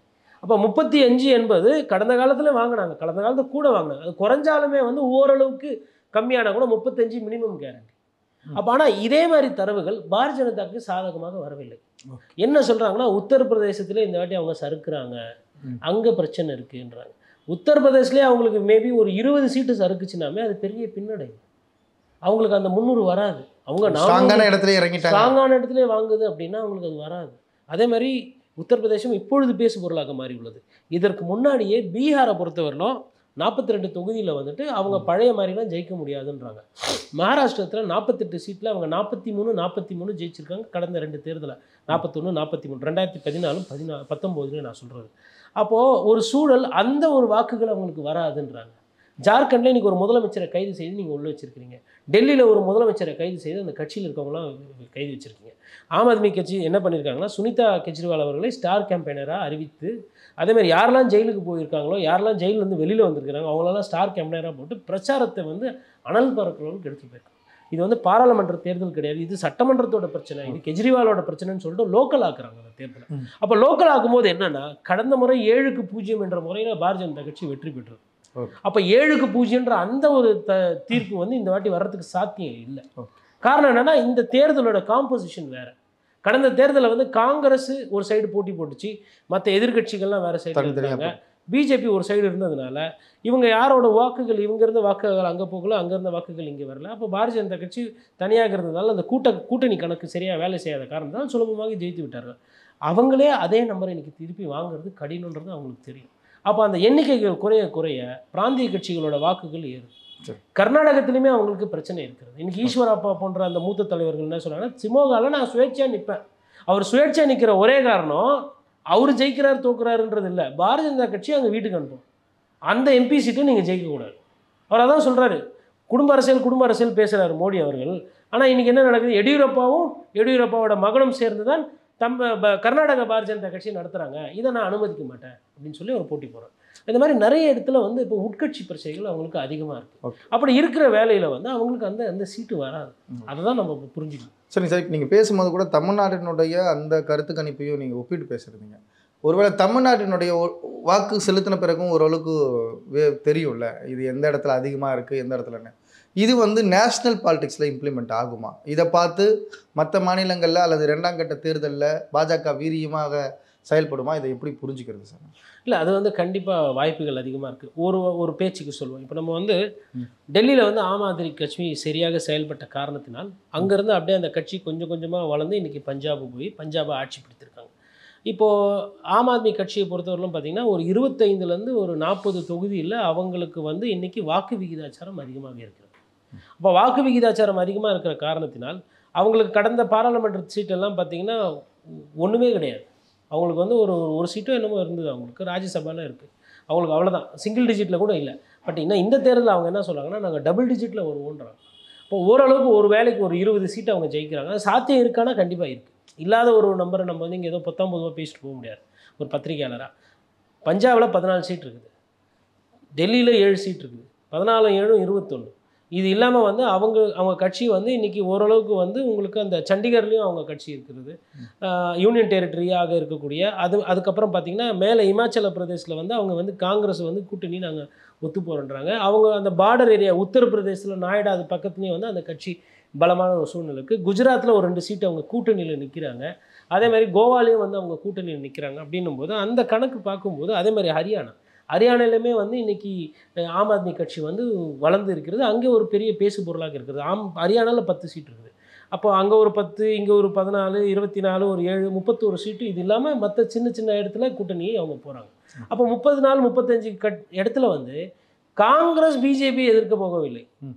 Speaker 2: அப்போ முப்பத்தி அஞ்சு என்பது கடந்த காலத்தில் வாங்கினாங்க கடந்த காலத்தில் கூட வாங்கினாங்க அது குறைஞ்சாலுமே வந்து ஓரளவுக்கு கம்மியானா கூட முப்பத்தஞ்சு மினிமம் கேரண்டி அப்போ ஆனால் இதே மாதிரி தரவுகள் பாரதிய ஜனதாக்கு சாதகமாக வரவில்லை என்ன சொல்கிறாங்கன்னா உத்தரப்பிரதேசத்தில் இந்த வாட்டி அவங்க சறுக்குறாங்க
Speaker 1: ம்.
Speaker 2: அங்கே பிரச்சனை இருக்குன்றாங்க உத்தரப்பிரதேசலேயே அவங்களுக்கு மேபி ஒரு இருபது சீட்டு சறுக்குச்சுனாமே அது பெரிய பின்னடைவு அவங்களுக்கு அந்த முந்நூறு வராது அவங்க நானூறு-
Speaker 1: ஸ்ட்ராங்கான இடத்துல இறங்கிட்டாங்க
Speaker 2: ஸ்ட்ராங்கான இடத்துல வாங்குது அப்படின்னா அவங்களுக்கு அது வராது அதே மாதிரி உத்தரப்பிரதேசம் இப்பொழுது பேசு பொருளாக மாறி உள்ளது இதற்கு முன்னாடியே பீகாரை பொறுத்தவரையிலும் நாற்பத்தி ரெண்டு தொகுதியில் வந்துட்டு அவங்க பழைய மாதிரிலாம் ஜெயிக்க முடியாதுன்றாங்க மகாராஷ்டிரத்தில் நாற்பத்தெட்டு சீட்டில் அவங்க நாற்பத்தி மூணு நாற்பத்தி மூணு ஜெயிச்சிருக்காங்க கடந்த ரெண்டு தேர்தலில் நாற்பத்தொன்று நாற்பத்தி மூணு ரெண்டாயிரத்தி பதினாலும் பதினா பத்தொம்போதுல நான் சொல்கிறது அப்போது ஒரு சூழல் அந்த ஒரு வாக்குகள் அவங்களுக்கு வராதுன்றாங்க ஜார்க்கண்ட்ல இன்னைக்கு ஒரு முதலமைச்சரை கைது செய்து நீங்கள் உள்ள வச்சிருக்கீங்க டெல்லியில் ஒரு முதலமைச்சரை கைது செய்து அந்த கட்சியில் இருக்கவங்களாம் கைது வச்சிருக்கீங்க ஆம் ஆத்மி கட்சி என்ன பண்ணியிருக்காங்கன்னா சுனிதா கெஜ்ரிவால் அவர்களை ஸ்டார் கேம்பெயினராக அறிவித்து அதே மாதிரி யாரெல்லாம் ஜெயிலுக்கு போயிருக்காங்களோ யாரெல்லாம் ஜெயிலேருந்து வெளியில் வந்திருக்கிறாங்க அவங்களெல்லாம் ஸ்டார் கேம்பெயினராக போட்டு பிரச்சாரத்தை வந்து அனல் பறக்கிறவங்களுக்கு எடுத்து போயிருக்காங்க இது வந்து பாராளுமன்ற தேர்தல் கிடையாது இது சட்டமன்றத்தோட பிரச்சனை இது கெஜ்ரிவாலோட பிரச்சனைன்னு சொல்லிட்டு லோக்கல் ஆக்குறாங்க அந்த தேர்தலை
Speaker 1: ம்.
Speaker 2: அப்போ லோக்கல் ஆக்கும்போது என்னன்னா கடந்த முறை ஏழுக்கு பூஜ்ஜியம் என்ற முறையில் பாரதிய ஜனதா கட்சி வெற்றி பெற்றது
Speaker 1: Okay.
Speaker 2: அப்போ ஏழுக்கு பூஜ்ஜியன்ற அந்த ஒரு த தீர்ப்பு வந்து இந்த வாட்டி வர்றதுக்கு சாத்தியம் இல்லை
Speaker 1: Okay.
Speaker 2: காரணம் என்னன்னா இந்த தேர்தலோட காம்போசிஷன் வேற கடந்த தேர்தலில் வந்து காங்கிரஸ் ஒரு சைடு போட்டி போட்டுச்சு மற்ற எதிர்க்கட்சிகள்லாம் வேற சைடு
Speaker 1: தனித்தனியா
Speaker 2: இருந்தாங்க பிஜேபி ஒரு சைடு இருந்ததுனால இவங்க யாரோட வாக்குகள் இவங்க இருந்த வாக்குகள் அங்கே போகல அங்கே இருந்த வாக்குகள் இங்கே வரல அப்போ பாரதிய ஜனதா கட்சி தனியாக இருந்ததால அந்த கூட்ட கூட்டணி கணக்கு சரியாக வேலை செய்யாத காரணத்தால் சுலபமாக ஜெயித்து விட்டார்கள் அவங்களே அதே நம்பரை இன்னைக்கு திருப்பி வாங்குறது கடினன்றது அவங்களுக்கு தெரியும் அப்போ அந்த எண்ணிக்கைகள் குறைய குறைய பிராந்திய கட்சிகளோட வாக்குகள் ஏறும்
Speaker 1: சரி.
Speaker 2: கர்நாடகத்திலுமே அவங்களுக்கு பிரச்சனை இருக்கிறது இன்னைக்கு ஈஸ்வரப்பா போன்ற அந்த மூத்த தலைவர்கள் என்ன சொல்றாங்கன்னா சிமோகால நான் சுயேட்சையாக நிற்பேன் அவர் சுயேட்சையாக நிற்கிற ஒரே காரணம் அவர் ஜெயிக்கிறார் தோக்குறாருன்றது இல்லை பாரதிய ஜனதா கட்சி அங்கே வீட்டுக்கு அனுப்பும் அந்த எம்பி சீட்டை நீங்கள் ஜெயிக்கக்கூடாது அவர் அதான் சொல்கிறாரு குடும்ப அரசியல் குடும்ப அரசியல் பேசுகிறாரு மோடி அவர்கள் ஆனால் இன்னைக்கு என்ன நடக்குது எடியூரப்பாவும் எடியூரப்பாவோட மகனும் சேர்ந்து தான் தம் ப- கர்நாடக பாரதிய ஜனதா கட்சி நடத்துகிறாங்க இதை நான் அனுமதிக்க மாட்டேன் அப்படின்னு சொல்லி ஒரு போட்டி போகிறார் இந்த மாதிரி நிறைய இடத்துல வந்து இப்போ உட்கட்சி பிரச்சனைகள் அவங்களுக்கு அதிகமாக இருக்குது
Speaker 1: Okay.
Speaker 2: அப்படி இருக்கிற வேலையில் வந்து அவங்களுக்கு அந்த அந்த சீட்டு வராது
Speaker 1: ம்.
Speaker 2: அதை தான் நம்ம இப்ப புரிஞ்சுக்கணும்
Speaker 1: சரி சார் நீங்கள் பேசும்போது கூட தமிழ்நாட்டினுடைய அந்த கருத்து கணிப்பையும் நீங்கள் ஒப்பிட்டு பேசுறீங்க ஒருவேளை தமிழ்நாட்டினுடைய ஒ- வாக்கு செலுத்தின பிறகும் ஓரளவுக்கு வே தெரியும்ல இது எந்த இடத்துல அதிகமாக இருக்குது எந்த இடத்துலன்னு இது வந்து நேஷ்னல் பாலிடிக்ஸில் இம்ப்ளிமெண்ட் ஆகுமா இதை பார்த்து மற்ற மாநிலங்களில் அல்லது ரெண்டாம் கட்ட தேர்தலில் பாஜக வீரியமாக செயல்படுமா இதை எப்படி புரிஞ்சுக்கிறது சார்
Speaker 2: இல்லை அது வந்து கண்டிப்பாக வாய்ப்புகள் அதிகமாக இருக்குது ஒரு ஒரு பேச்சுக்கு சொல்லுவோம் இப்போ நம்ம வந்து
Speaker 1: ம்.
Speaker 2: டெல்லியில் வந்து ஆம் ஆத்மி கட்சி சரியாக செயல்பட்ட காரணத்தினால் அங்கேருந்து அப்படியே அந்த கட்சி கொஞ்சம் கொஞ்சமாக வளர்ந்து இன்றைக்கி பஞ்சாபு போய் பஞ்சாபை ஆட்சி பிடித்திருக்காங்க இப்போது ஆம் ஆத்மி கட்சியை பொறுத்தவரையிலும் பார்த்திங்கன்னா ஒரு இருபத்தைந்துலேருந்து ஒரு நாற்பது தொகுதியில் அவங்களுக்கு வந்து இன்றைக்கி வாக்கு விகிதாச்சாரம் அதிகமாக இருக்கிறது அப்போ வாக்கு விகிதாச்சாரம் அதிகமாக இருக்கிற காரணத்தினால் அவங்களுக்கு கடந்த பாராளுமன்ற சீட்டெல்லாம் பார்த்திங்கன்னா ஒன்றுமே கிடையாது அவங்களுக்கு வந்து ஒரு ஒரு சீட்டும் என்னமோ இருந்தது அவங்களுக்கு ராஜ்யசபாவில் இருக்குது அவங்களுக்கு அவ்வளோதான் சிங்கிள் டிஜிட்டில் கூட இல்லை பட் இன்னும் இந்த தேர்தலில் அவங்க என்ன சொல்கிறாங்கன்னா நாங்கள் டபுள் டிஜிட்டில் வருவோன்றாங்க இப்போ ஓரளவுக்கு ஒரு வேலைக்கு ஒரு இருபது சீட் அவங்க ஜெயிக்கிறாங்க அது சாத்தியம் இருக்கானா கண்டிப்பாக இருக்குது இல்லாத ஒரு நம்பரை நம்ம வந்து இங்கே ஏதோ பத்தாம் பொதுவாக பேசிட்டு போக முடியாது ஒரு பத்திரிகையாளராக பஞ்சாபில் பதினாலு சீட் இருக்குது டெல்லியில் ஏழு சீட் இருக்குது பதினாலு ஏழும் இருபத்தொன்று இது இல்லாமல் வந்து அவங்க அவங்க கட்சி வந்து இன்றைக்கி ஓரளவுக்கு வந்து உங்களுக்கு அந்த சண்டிகர்லேயும் அவங்க கட்சி இருக்கிறது ஆஹ் யூனியன் டெரிட்டரியாக இருக்கக்கூடிய அது அதுக்கப்புறம் பார்த்திங்கன்னா மேலே இமாச்சல பிரதேசில் வந்து அவங்க வந்து காங்கிரஸ் வந்து கூட்டணி நாங்கள் ஒத்து போகிறோன்றாங்க அவங்க அந்த பார்டர் ஏரியா உத்தரப்பிரதேசத்தில் நாய்டா அது பக்கத்துலேயும் வந்து அந்த கட்சி பலமான ஒரு சூழ்நிலை இருக்குது குஜராத்தில் ஒரு ரெண்டு சீட்டு அவங்க கூட்டணியில் நிற்கிறாங்க அதே மாதிரி கோவாலையும் வந்து அவங்க கூட்டணியில் நிற்கிறாங்க அப்படின்னும் போது அந்த கணக்கு பார்க்கும்போது அதே மாதிரி ஹரியானா ஹரியானாலையுமே வந்து இன்னைக்கு அஹ், ஆம் ஆத்மி கட்சி வந்து வளர்ந்து இருக்கிறது அங்கே ஒரு பெரிய பேசு பொருளாக இருக்கிறது ஆம் ஹரியானாவில் பத்து சீட் இருக்குது அப்போ அங்கே ஒரு பத்து இங்கே ஒரு பதினாலு இருபத்தி நாலு ஒரு ஏழு முப்பத்தோரு சீட்டு இது இல்லாமல் மற்ற சின்ன சின்ன இடத்துல கூட்டணியை அவங்க போகிறாங்க அப்போ முப்பது நாள் முப்பத்தஞ்சு கட் இடத்துல வந்து காங்கிரஸ் பிஜேபி எதிர்க்க போகவில்லை
Speaker 1: ம்.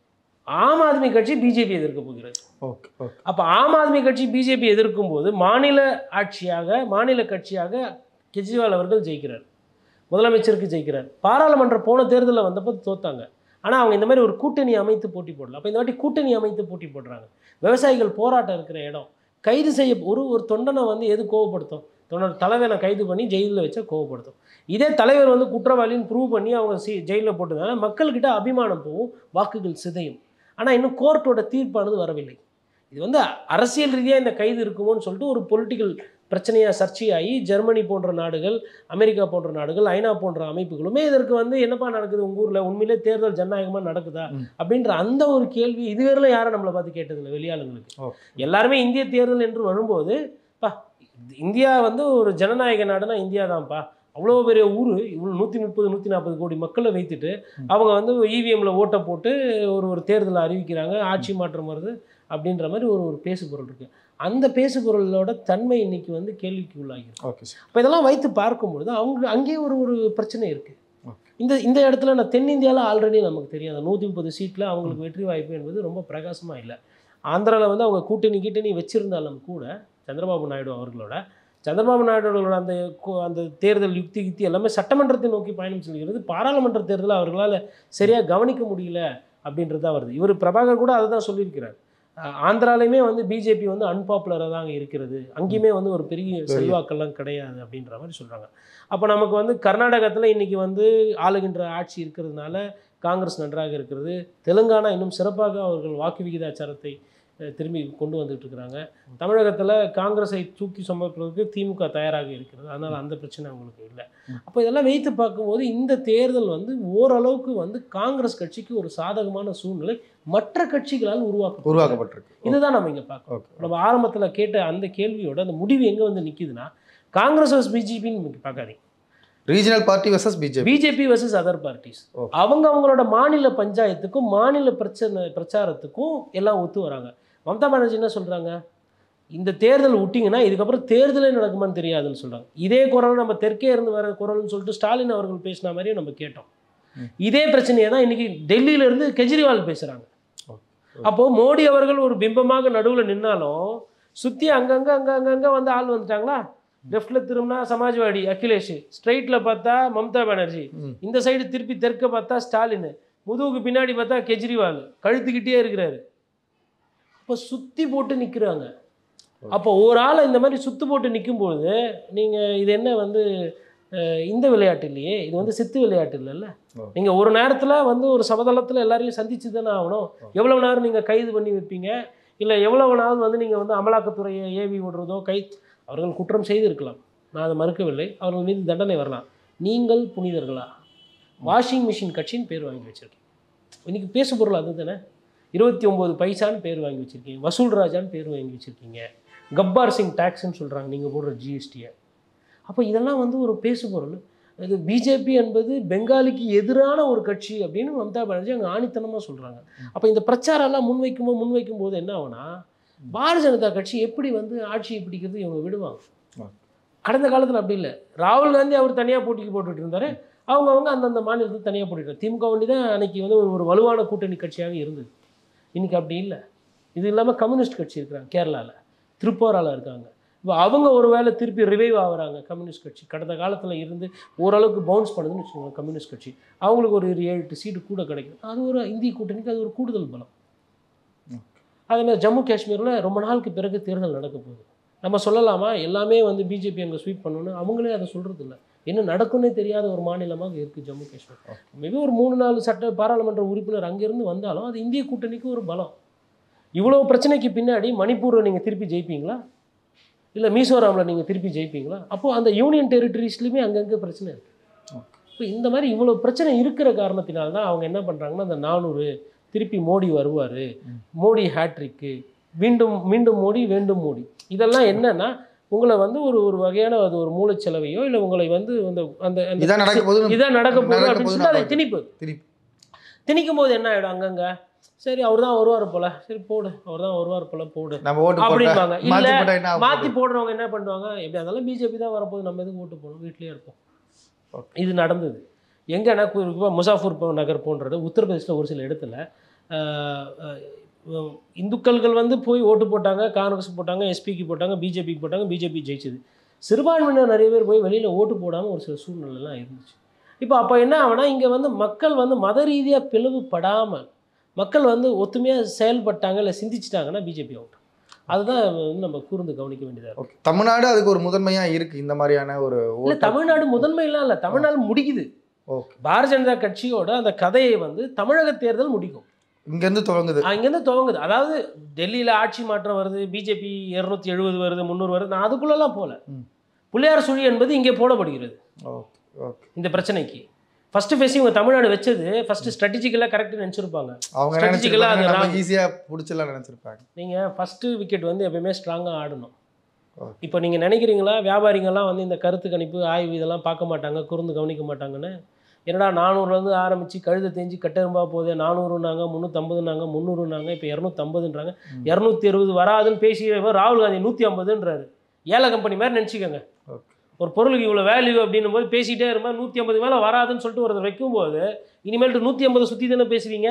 Speaker 2: ஆம் ஆத்மி கட்சி பிஜேபி எதிர்க்க போகிறது
Speaker 1: ஓகே ஓகே
Speaker 2: அப்போ ஆம் ஆத்மி கட்சி பிஜேபி எதிர்க்கும் போது மாநில ஆட்சியாக மாநில கட்சியாக கெஜ்ரிவால் அவர்கள் ஜெயிக்கிறார் முதலமைச்சருக்கு ஜெயிக்கிறார் பாராளுமன்ற போன தேர்தலில் வந்தப்போ தோத்தாங்க ஆனால் அவங்க இந்த மாதிரி ஒரு கூட்டணி அமைத்து போட்டி போடல அப்போ இந்த வாட்டி கூட்டணி அமைத்து போட்டி போடுறாங்க விவசாயிகள் போராட்டம் இருக்கிற இடம் கைது செய்ய ஒரு ஒரு தொண்டனை வந்து எது கோவப்படுத்தும் தொண்டர் தலைவனை கைது பண்ணி ஜெயிலில் வச்சா கோவப்படுத்தும் இதே தலைவர் வந்து குற்றவாளின்னு ப்ரூவ் பண்ணி அவங்க சி ஜெயிலில் போட்டதுனால மக்கள்கிட்ட அபிமானம் போகும் வாக்குகள் சிதையும் ஆனால் இன்னும் கோர்ட்டோட தீர்ப்பானது வரவில்லை இது வந்து அரசியல் ரீதியாக இந்த கைது இருக்குமோன்னு சொல்லிட்டு ஒரு பொலிட்டிக்கல் பிரச்சனையாக சர்ச்சையாகி ஜெர்மனி போன்ற நாடுகள் அமெரிக்கா போன்ற நாடுகள் ஐநா போன்ற அமைப்புகளுமே இதற்கு வந்து என்னப்பா நடக்குது உங்கள் ஊரில் உண்மையிலே தேர்தல் ஜனநாயகமாக நடக்குதா
Speaker 1: ம்.
Speaker 2: அப்படின்ற அந்த ஒரு கேள்வி இதுவரையிலும் யாரும் நம்மளை பார்த்து கேட்டதில்லை வெளியாளுங்களுக்கு
Speaker 1: ஓ.
Speaker 2: எல்லாருமே இந்திய தேர்தல் என்று வரும்போது பா இந்தியா வந்து ஒரு ஜனநாயக நாடுனா இந்தியா தான்ப்பா அவ்வளோ பெரிய ஊர் இவ்வளோ நூற்றி முப்பது நூற்றி நாற்பது கோடி மக்களை வைத்துட்டு
Speaker 1: ம்.
Speaker 2: அவங்க வந்து இவிஎம்ல ஓட்டை போட்டு ஒரு ஒரு தேர்தலை அறிவிக்கிறாங்க ஆட்சி மாற்றம் வருது அப்படின்ற மாதிரி ஒரு ஒரு பேசு பொருள் இருக்குது அந்த பேசு பொருளோட தன்மை இன்னைக்கு வந்து கேள்விக்கு உள்ளாகிருக்கு
Speaker 1: ஓகே சார்
Speaker 2: அப்போ இதெல்லாம் வைத்து பார்க்கும்பொழுது அவங்க அங்கேயே ஒரு ஒரு பிரச்சனை இருக்குது
Speaker 1: Okay.
Speaker 2: இந்த இந்த இடத்துல நான் தென்னிந்தியாவில் ஆல்ரெடி நமக்கு தெரியாது நூற்றி முப்பது சீட்டில் அவங்களுக்கு வெற்றி வாய்ப்பு என்பது ரொம்ப பிரகாசமாக இல்லை ஆந்திராவில் வந்து அவங்க கூட்டணி கீட்டணி வச்சிருந்தாலும் கூட சந்திரபாபு நாயுடு அவர்களோட சந்திரபாபு நாயுடுகளோட அந்த கு- அந்த தேர்தல் யுக்தி யுக்தி எல்லாமே சட்டமன்றத்தை நோக்கி பயணம் செல்கிறது பாராளுமன்ற தேர்தலை அவர்களால் சரியாக கவனிக்க முடியல அப்படின்றது தான் வருது இவர் பிரபாகர் கூட அதை தான் சொல்லியிருக்கிறார் அஹ் ஆந்திராலையுமே வந்து பிஜேபி வந்து அன்பாப்புலராக தான் இருக்கிறது அங்கேயுமே வந்து ஒரு பெரிய செல்வாக்கெல்லாம் கிடையாது அப்படின்ற மாதிரி சொல்கிறாங்க அப்போ நமக்கு வந்து கர்நாடகத்தில் இன்றைக்கி வந்து ஆளுகின்ற ஆட்சி இருக்கிறதுனால காங்கிரஸ் நன்றாக இருக்கிறது தெலுங்கானா இன்னும் சிறப்பாக அவர்கள் வாக்கு விகிதாச்சாரத்தை அஹ், திரும்பி கொண்டு வந்துட்டு இருக்கிறாங்க தமிழகத்தில் காங்கிரஸை தூக்கி சுமப்பதற்கு திமுக தயாராக இருக்கிறது அதனால் அந்த பிரச்சனை அவங்களுக்கு இல்லை அப்போ இதெல்லாம் வைத்து பார்க்கும்போது இந்த தேர்தல் வந்து ஓரளவுக்கு வந்து காங்கிரஸ் கட்சிக்கு ஒரு சாதகமான சூழ்நிலை மற்ற கட்சிகளால் உருவாக்க
Speaker 1: உருவாக்கப்பட்டிருக்கு
Speaker 2: இதுதான் நம்ம இங்கே பார்க்கணும்
Speaker 1: ஓகே
Speaker 2: நம்ம ஆரம்பத்தில் கேட்ட அந்த கேள்வியோட அந்த முடிவு எங்கே வந்து நிற்கிதுன்னா காங்கிரஸ் வர்ஸ் பிஜேபின்னு நீங்கள் பார்க்காதீங்க
Speaker 1: regional party versus BJP
Speaker 2: BJP versus other parties
Speaker 1: Okay.
Speaker 2: அவங்க அவங்களோட மாநில பஞ்சாயத்துக்கும் மாநில பிரச்சனை பிரச்சாரத்துக்கும் எல்லாம் ஒத்து வராங்க மம்தா பானர்ஜி என்ன சொல்கிறாங்க இந்த தேர்தல் விட்டிங்கன்னா இதுக்கப்புறம் தேர்தலே நடக்குமான்னு தெரியாதுன்னு சொல்கிறாங்க இதே குரல் நம்ம தெற்கே இருந்து வர குரல்னு சொல்லிட்டு ஸ்டாலின் அவர்கள் பேசின மாதிரியே நம்ம கேட்டோம்
Speaker 1: ம்.
Speaker 2: இதே பிரச்சனையை தான் இன்னைக்கு டெல்லியில இருந்து கெஜ்ரிவால் பேசுகிறாங்க அப்போது மோடி அவர்கள் ஒரு பிம்பமாக நடுவில் நின்னாலும் சுற்றி அங்கங்கே அங்கே அங்கங்கே வந்து ஆள் வந்துட்டாங்களா லெஃப்டில் திரும்பினா சமாஜ்வாடி அகிலேஷ் ஸ்ட்ரைட்டில் பார்த்தா மம்தா பானர்ஜி
Speaker 1: ம்.
Speaker 2: இந்த சைடு திருப்பி தெற்க பார்த்தா ஸ்டாலின் முதுகுக்கு பின்னாடி பார்த்தா கெஜ்ரிவால் கழுத்துக்கிட்டே இருக்கிறாரு இப்போ சுற்றி போட்டு நிற்கிறாங்க அப்போ ஒரு ஆளை இந்த மாதிரி சுத்து போட்டு நிற்கும்பொழுது நீங்கள் இது என்ன வந்து அஹ், இந்த விளையாட்டு இல்லையே இது வந்து சித்து விளையாட்டு இல்லைல்ல
Speaker 1: ஓ.
Speaker 2: நீங்கள் ஒரு நேரத்தில் வந்து ஒரு சமதளத்தில் எல்லாரையும் சந்திச்சு தானே ஆகணும் எவ்வளவு நேரம் நீங்கள் கைது பண்ணி வைப்பீங்க இல்லை எவ்வளவு நாள் வந்து நீங்கள் வந்து அமலாக்கத்துறையை ஏவி விடுறதோ கை அவர்கள் குற்றம் செய்திருக்கலாம் நான் அதை மறுக்கவில்லை அவர்கள் மீது தண்டனை வரலாம் நீங்கள் புனிதர்களா வாஷிங் மிஷின் கட்சின்னு பேர் வாங்கி வச்சிருக்கீங்க இன்னைக்கு பேசு பொருள் அது தானே இருபத்தி ஒம்பது பைசான்னு பேர் வாங்கி வச்சுருக்கீங்க வசூல் ராஜான்னு பேர் வாங்கி வச்சுருக்கீங்க கப்பார் சிங் டேக்ஸ்ன்னு சொல்கிறாங்க நீங்கள் போடுற ஜிஎஸ்டியை அப்போ இதெல்லாம் வந்து ஒரு பேசு பொருள் இது பிஜேபி என்பது பெங்காலிக்கு எதிரான ஒரு கட்சி அப்படின்னு மம்தா பானர்ஜி அங்கே ஆணித்தனமாக சொல்கிறாங்க அப்போ இந்த பிரச்சாரம் எல்லாம் முன்வைக்கும்போது முன்வைக்கும் போது என்ன ஆகும்னா பாரதிய ஜனதா கட்சி எப்படி வந்து ஆட்சியை பிடிக்கிறது இவங்க விடுவாங்க
Speaker 1: ஆ.
Speaker 2: கடந்த காலத்தில் அப்படி இல்லை ராகுல் காந்தி அவர் தனியாக போட்டிக்கு போட்டுட்டு இருந்தார் அவங்கவுங்க அந்தந்த மாநிலத்துக்கு தனியாக போட்டுட்டு திமுக வண்டி தான் அன்னைக்கு வந்து ஒரு- ஒரு வலுவான கூட்டணி கட்சியாக இருந்தது இன்னைக்கு அப்படி இல்லை இது இல்லாமல் கம்யூனிஸ்ட் கட்சி இருக்கிறாங்க கேரளாவில் திருப்போரால இருக்காங்க இப்போ அவங்க ஒரு வேளை திருப்பி ரிவைவ் ஆகுறாங்க கம்யூனிஸ்ட் கட்சி கடந்த காலத்தில் இருந்து ஓரளவுக்கு பவுன்ஸ் பண்ணுதுன்னு வச்சுக்கோங்க கம்யூனிஸ்ட் கட்சி அவங்களுக்கு ஒரு ஏழு எட்டு சீட்டு கூட கிடைக்கும் அது ஒரு இந்திய கூட்டணிக்கு அது ஒரு கூடுதல் பலம் அதே மாதிரி ஜம்மு காஷ்மீரில் ரொம்ப நாளுக்கு பிறகு தேர்தல் நடக்க போகுது நம்ம சொல்லலாமா எல்லாமே வந்து பிஜேபி அங்கே ஸ்வீப் பண்ணணும்னு அவங்களே அதை சொல்கிறது இல்லை என்ன நடக்கும்னே தெரியாத ஒரு மாநிலமாக இருக்குது ஜம்மு காஷ்மீர் மேபி ஒரு மூணு நாலு சட்ட பாராளுமன்ற உறுப்பினர் அங்கேருந்து வந்தாலும் அது இந்திய கூட்டணிக்கு ஒரு பலம் இவ்வளோ பிரச்சனைக்கு பின்னாடி மணிப்பூரை நீங்கள் திருப்பி ஜெயிப்பீங்களா இல்லை மிசோராமில் நீங்கள் திருப்பி ஜெயிப்பீங்களா அப்போது அந்த யூனியன் டெரிட்டரிஸ்லையுமே அங்கங்கே பிரச்சனை இருக்குது இப்போ இந்த மாதிரி இவ்வளோ பிரச்சனை இருக்கிற காரணத்தினால தான் அவங்க என்ன பண்ணுறாங்கன்னா அந்த நானூறு திருப்பி மோடி வருவார்
Speaker 1: ம்.
Speaker 2: மோடி ஹேட்ரிக்கு மீண்டும் மீண்டும் மோடி வேண்டும் மோடி இதெல்லாம் என்னன்னா உங்களை வந்து ஒரு ஒரு வகையான அது ஒரு மூளைச்சலவையோ இல்லை உங்களை வந்து அந்த அந்த அந்த
Speaker 1: இதான் நடக்க போகுது
Speaker 2: இதான் நடக்க போகுது
Speaker 1: நடக்க
Speaker 2: அப்படின்னு
Speaker 1: போகுது
Speaker 2: சொல்லி அதை
Speaker 1: நான்
Speaker 2: திணிப்பது
Speaker 1: திருப்பி
Speaker 2: திணிக்கும் போது என்ன ஆகிடும் அங்கங்க சரி அவர் தான் வருவார் போல சரி போடு அவர் தான் வருவார் போல போடு
Speaker 1: நம்ம ஓட்டு போட்டா
Speaker 2: அப்படிம்பாங்க
Speaker 1: மாத்தி
Speaker 2: இல்ல
Speaker 1: போட்டா என்ன ஆகும்?
Speaker 2: மாற்றி போடுறவங்க என்ன பண்ணுவாங்க எப்படி இருந்தாலும் பிஜேபி தான் வரப்போகுது நம்ம எதுக்கு ஓட்டு போகணும் வீட்லயே இருப்போம்
Speaker 1: Okay.
Speaker 2: இது நடந்தது எங்கன்னா குறிப்பாக முசாஃபூர் போ- நகர் போன்றது உத்தரப்பிரதேசில் ஒரு சில இடத்துல ஆஹ், ஆஹ், இந்துக்கள்கள் வந்து போய் ஓட்டு போட்டாங்க காங்கிரஸ் போட்டாங்க எஸ்பிக்கு போட்டாங்க பிஜேபிக்கு போட்டாங்க பிஜேபி ஜெயிச்சது சிறுபான்மையினர் நிறைய பேர் போய் வெளியில் ஓட்டு போடாமல் ஒரு சில சூழ்நிலைலாம் இருந்துச்சு இப்போ அப்போ என்ன ஆகுனா இங்கே வந்து மக்கள் வந்து மத ரீதியாக பிளவுபடாமல் மக்கள் வந்து ஒத்துமையாக செயல்பட்டாங்க இல்லை சிந்திச்சிட்டாங்கன்னா பிஜேபி அவுட் அதுதான் வந்து நம்ம கூர்ந்து கவனிக்க வேண்டியதாக இருக்கும்
Speaker 1: ஓகே தமிழ்நாடு அதுக்கு ஒரு முதன்மையா இருக்கு இந்த மாதிரியான ஒரு
Speaker 2: இல்லை
Speaker 1: ஓட்டு
Speaker 2: தமிழ்நாடு முதன்மையெல்லாம் இல்லை தமிழ்நாடு முடிக்குது
Speaker 1: ஓகே
Speaker 2: பாரதிய ஜனதா கட்சியோட அந்த கதையை வந்து தமிழக தேர்தல் முடிக்கும்
Speaker 1: இங்கேருந்து துவங்குது
Speaker 2: அங்கேருந்து துவங்குது அதாவது டெல்லியில் ஆட்சி மாற்றம் வருது பிஜேபி இரநூத்தி எழுபது வருது முந்நூறு வருது நான் அதுக்குள்ளெல்லாம் போகல
Speaker 1: ம்.
Speaker 2: பிள்ளையார் சுழி என்பது இங்கே போடப்படுகிறது
Speaker 1: ஓகே ஓகே
Speaker 2: இந்த பிரச்சனைக்கு ஃபர்ஸ்ட் ஃபேஸ் இவங்க தமிழ்நாடு வச்சது ஃபர்ஸ்ட் ஸ்ட்ராட்டஜிக்கலாக கரெக்ட்னு நினச்சிருப்பாங்க
Speaker 1: அவங்க
Speaker 2: Strategically அது
Speaker 1: நினைச்சிருப்பாங்க நம்ம
Speaker 2: நான்-
Speaker 1: ஈஸியாக பிடிச்சலாம் நினைச்சிருப்பாங்க
Speaker 2: நீங்கள் ஃபஸ்ட்டு விக்கெட் வந்து எப்பயுமே ஸ்ட்ராங்காக ஆடணும்
Speaker 1: Okay.
Speaker 2: இப்போ நீங்கள் நினைக்கிறீங்களா வியாபாரிங்கள்லாம் வந்து இந்த கருத்து கணிப்பு ஆய்வு இதெல்லாம் பார்க்க மாட்டாங்க கூர்ந்து கவனிக்க மாட்டாங்கன்னு என்னடா நானூறுலேருந்து ஆரம்பித்து கழுதை தேஞ்சு கட்டெரும்பா போதே நானூறுனாங்க முந்நூற்றம்பதுனாங்க முந்நூறுனாங்க இப்போ இரநூத்தம்பதுன்றாங்க
Speaker 1: ம்.
Speaker 2: இரநூத்தி அறுபது வராதுன்னு பேசி இவர் ராகுல் காந்தி நூற்றி ஐம்பதுன்றாரு ஏழை கம்பெனி மாதிரி நினச்சிக்கோங்க
Speaker 1: ஓகே
Speaker 2: ஒரு பொருளுக்கு இவ்வளோ வேல்யூ அப்படின்னும் போது பேசிகிட்டே இருந்தால் நூற்றி ஐம்பது மேலே வராதுன்னு சொல்லிட்டு ஒருத்தர் வைக்கும்போது இனிமேல்ட்டு நூற்றி ஐம்பது சுற்றி தானே பேசுவீங்க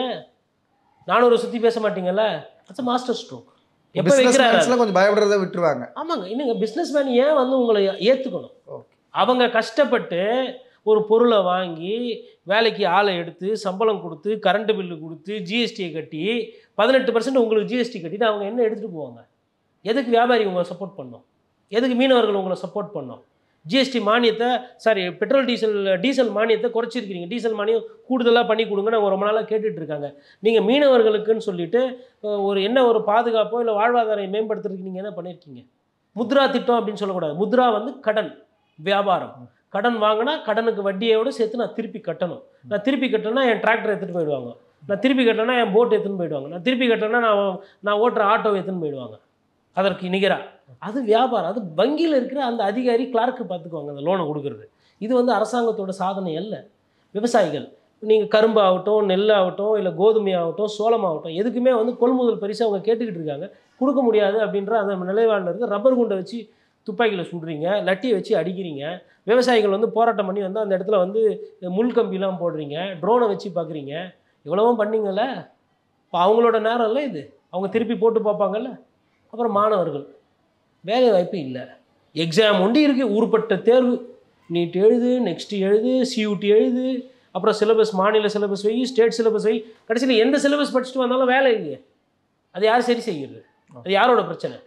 Speaker 2: நானூறு சுற்றி பேச மாட்டீங்கல்ல அட்ஸ் மாஸ்டர் ஸ்ட்ரோக் எப்போ
Speaker 1: பிஸ்னஸ்
Speaker 2: வைக்கிறாரு
Speaker 1: மேன்ஸ்லாம் கொஞ்சம் பயப்படுறத விட்டுருவாங்க
Speaker 2: ஆமாங்க இன்னுங்க பிஸ்னஸ் மேன் ஏன் வந்து உங்களை ஏற்றுக்கணும்
Speaker 1: ஓகே
Speaker 2: அவங்க கஷ்டப்பட்டு ஒரு பொருளை வாங்கி வேலைக்கு ஆளை எடுத்து சம்பளம் கொடுத்து கரண்ட் பில்லு கொடுத்து ஜிஎஸ்டியை கட்டி பதினெட்டு பர்சன்ட் உங்களுக்கு ஜிஎஸ்டி கட்டிட்டு அவங்க என்ன எடுத்துகிட்டு போவாங்க எதுக்கு வியாபாரி உங்களை சப்போர்ட் பண்ணோம் எதுக்கு மீனவர்கள் உங்களை சப்போர்ட் பண்ணோம் ஜிஎஸ்டி மானியத்தை சாரி பெட்ரோல் டீசல் டீசல் மானியத்தை குறைச்சிருக்கிறீங்க டீசல் மானியம் கூடுதலாக பண்ணி கொடுங்க நாங்கள் ரொம்ப நாளாக கேட்டுட்டு இருக்காங்க நீங்கள் மீனவர்களுக்குன்னு சொல்லிட்டு அஹ், ஒரு என்ன ஒரு பாதுகாப்போ இல்லை வாழ்வாதாரம் மேம்படுத்துறதுக்கு நீங்கள் என்ன பண்ணியிருக்கீங்க முத்ரா திட்டம் அப்படின்னு சொல்லக்கூடாது முத்ரா வந்து கடன் வியாபாரம் கடன் வாங்கினா கடனுக்கு வட்டியோடு சேர்த்து நான் திருப்பி கட்டணும் நான் திருப்பி கட்டணும்னா என் டிராக்டர் எடுத்துகிட்டு போயிடுவாங்க நான் திருப்பி கட்டணும்னா என் போட் எடுத்துன்னு போயிடுவாங்க நான் திருப்பி கட்டணும்னா நான் நான் ஓட்டுற ஆட்டோ எடுத்துன்னு போயிடுவாங்க அதற்கு நிகரா அது வியாபாரம் அது வங்கியில் இருக்கிற அந்த அதிகாரி கிளார்க்கு பார்த்துக்குவாங்க அந்த லோனை கொடுக்குறது இது வந்து அரசாங்கத்தோட சாதனை அல்ல விவசாயிகள் நீங்கள் கரும்பு ஆகட்டும் நெல் ஆகட்டும் இல்லை கோதுமை ஆகட்டும் சோளம் ஆகட்டும் எதுக்குமே வந்து கொள்முதல் பரிசு அவங்க கேட்டுக்கிட்டு இருக்காங்க கொடுக்க முடியாது அப்படின்ற அந்த நிலைப்பாடில் இருந்து ரப்பர் குண்டை வச்சு துப்பாக்கியில் சுடுறீங்க லட்டியை வச்சு அடிக்கிறீங்க விவசாயிகள் வந்து போராட்டம் பண்ணி வந்து அந்த இடத்துல வந்து முள் கம்பிலாம் போடுறீங்க ட்ரோனை வச்சு பார்க்குறீங்க இவ்வளவும் பண்ணீங்கல்ல இப்போ அவங்களோட நேரம் இல்லை இது அவங்க திருப்பி போட்டு பார்ப்பாங்கல்ல அப்புறம் மாணவர்கள் வேலை வாய்ப்பு இல்லை எக்ஸாம் ஒண்டி இருக்குது ஊருப்பட்ட தேர்வு நீட் எழுது நெக்ஸ்ட் எழுது சியூடி எழுது அப்புறம் சிலபஸ் மாநில சிலபஸ் வை ஸ்டேட் சிலபஸ் வை கடைசியில் எந்த சிலபஸ் படிச்சுட்டு வந்தாலும் வேலை இல்லையே அது யார் சரி செய்கிறது அது யாரோட பிரச்சனை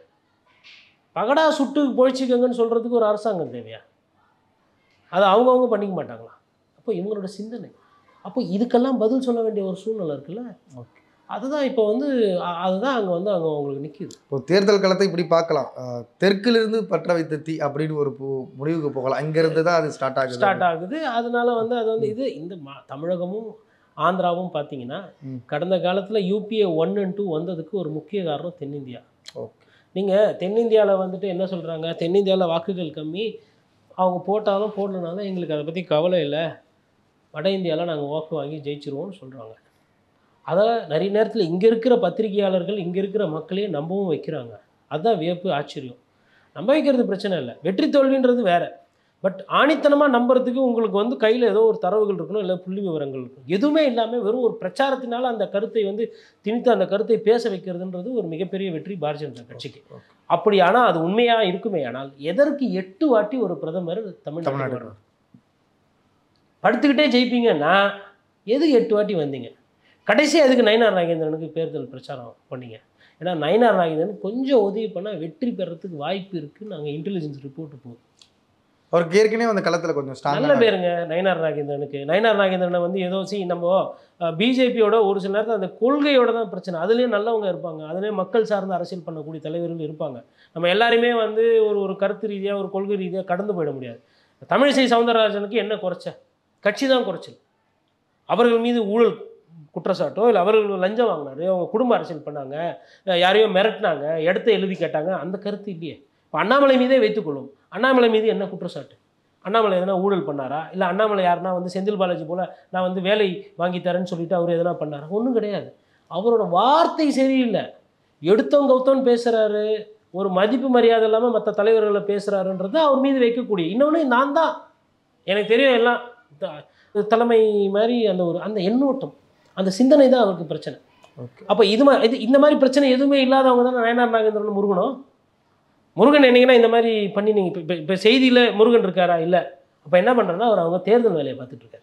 Speaker 2: பகடா சுட்டு பொழிச்சிக்கங்கன்னு சொல்கிறதுக்கு ஒரு அரசாங்கம் தேவையா அதை அவங்கவுங்க பண்ணிக்க மாட்டாங்களா அப்போ இவங்களோட சிந்தனை அப்போ இதுக்கெல்லாம் பதில் சொல்ல வேண்டிய ஒரு சூழ்நிலை இருக்குல்ல
Speaker 1: ஓகே
Speaker 2: அதுதான் இப்போ வந்து அ- அதுதான் அங்கே வந்து அங்கே அவங்களுக்கு நிற்கிது
Speaker 1: இப்போ தேர்தல் களத்தை இப்படி பார்க்கலாம் அஹ், தெற்கிலிருந்து பற்ற வைத்த தீ அப்படின்னு ஒரு பு- முடிவுக்கு போகலாம் அங்கிருந்து தான் அது ஸ்டார்ட் ஆகுது
Speaker 2: ஸ்டார்ட் ஆகுது அதனால வந்து அது வந்து இது இந்த மா- தமிழகமும் ஆந்திராவும் பார்த்தீங்கன்னா
Speaker 1: ம்.
Speaker 2: கடந்த காலத்தில் யூபிஏ ஒன் அண்ட் டூ வந்ததுக்கு ஒரு முக்கிய காரணம் தென்னிந்தியா
Speaker 1: ஓகே
Speaker 2: நீங்கள் தென்னிந்தியாவில் வந்துட்டு என்ன சொல்கிறாங்க தென்னிந்தியாவில் வாக்குகள் கம்மி அவங்க போட்டாலும் போடலனாலும் எங்களுக்கு அதை பற்றி கவலை இல்லை வட இந்தியாவில் நாங்கள் வாக்கு வாங்கி ஜெயிச்சிருவோம்னு சொல்கிறாங்க அதை நிறைய நேரத்தில் இங்கே இருக்கிற பத்திரிகையாளர்கள் இங்கே இருக்கிற மக்களையே நம்பவும் வைக்கிறாங்க அதுதான் வியப்பு ஆச்சரியம் நம்ப வைக்கிறது பிரச்சனை இல்லை வெற்றி தோல்வின்றது வேற பட் ஆணித்தனமாக நம்புறதுக்கு உங்களுக்கு வந்து கையில் ஏதோ ஒரு தரவுகள் இருக்கணும் இல்லை புள்ளி விவரங்கள் இருக்கணும் எதுவுமே இல்லாமல் வெறும் ஒரு பிரச்சாரத்தினால அந்த கருத்தை வந்து திணித்து அந்த கருத்தை பேச வைக்கிறதுன்றது ஒரு மிகப்பெரிய வெற்றி பாரதிய ஜனதா கட்சிக்கு
Speaker 1: ஓகே.
Speaker 2: அப்படி ஆனால் அது உண்மையாக இருக்குமே ஆனால் எதற்கு எட்டு வாட்டி ஒரு பிரதமர் தமிழ்நாடு
Speaker 1: தமிழ்நாட்டுக்கு
Speaker 2: வரணும் படுத்துக்கிட்டே ஜெயிப்பீங்கன்னா எது எட்டு வாட்டி வந்தீங்க கடைசி அதுக்கு நயினார் நாகேந்திரனுக்கு தேர்தல் பிரச்சாரம் பண்ணீங்க ஏன்னா நயினார் நாகேந்திரன் கொஞ்சம் உதவி பண்ணால் வெற்றி பெறத்துக்கு வாய்ப்பு இருக்குது நாங்கள் இன்டெலிஜென்ஸ் ரிப்போர்ட் போகுது
Speaker 1: அவருக்கு ஏற்கனவே அந்த களத்தில் கொஞ்சம்
Speaker 2: நல்ல
Speaker 1: ஸ்ட்ராங்காக
Speaker 2: பேருங்க நயினார் நாகேந்திரனுக்கு நயினார் நாகேந்திரனை வந்து ஏதோ சி நம்ம பிஜேபியோட ஒரு சில நேரத்தில் அந்த கொள்கையோட தான் பிரச்சனை அதுலேயும் நல்லவங்க இருப்பாங்க அதுலேயும் மக்கள் சார்ந்த அரசியல் பண்ணக்கூடிய தலைவர்கள் இருப்பாங்க நம்ம எல்லாருமே வந்து ஒரு ஒரு கருத்து ரீதியாக ஒரு கொள்கை ரீதியாக கடந்து போயிட முடியாது தமிழிசை சவுந்தரராஜனுக்கு என்ன குறைச்ச கட்சி தான் குறைச்சல் அவர்கள் மீது ஊழல் குற்றச்சாட்டோ இல்லை அவர்கள் லஞ்சம் வாங்கினாரு அவங்க குடும்ப அரசியல் பண்ணாங்க அஹ் யாரையோ மிரட்டினாங்க இடத்த எழுதி கேட்டாங்க அந்த கருத்து இல்லையே இப்போ அண்ணாமலை மீதே வைத்துக்கொள்ளும் அண்ணாமலை மீது என்ன குற்றச்சாட்டு அண்ணாமலை எதனா ஊழல் பண்ணாரா இல்லை அண்ணாமலை யாருன்னா வந்து செந்தில் பாலாஜி போல் நான் வந்து வேலை வாங்கி தரேன்னு சொல்லிட்டு அவர் எதனா பண்ணாரா ஒன்றும் கிடையாது அவரோட வார்த்தை சரியில்லை எடுத்தோம் கவுத்தோன்னு பேசுகிறாரு ஒரு மதிப்பு மரியாதை இல்லாமல் மற்ற தலைவர்களை பேசுகிறாருன்றது அவர் மீது வைக்கக்கூடிய இன்னொன்று நான் தான் எனக்கு தெரியும் எல்லாம் த- தலைமை மாதிரி அந்த ஒரு அந்த எண்ணோட்டம் அந்த சிந்தனை தான் அவருக்கு பிரச்சனை
Speaker 1: ஓகே
Speaker 2: அப்போ இது மா இது இந்த மாதிரி பிரச்சனை எதுவுமே இல்லாதவங்க தானே நயனார் நாகேந்திரன் முருகனும் முருகன் என்னங்கன்னா இந்த மாதிரி பண்ணி நீங்கள் இப்போ இப்போ செய்தியில் முருகன் இருக்காரா இல்லை அப்போ என்ன பண்ணுறேன்னா அவர் அவங்க தேர்தல் வேலையை பார்த்துட்டு இருக்காரு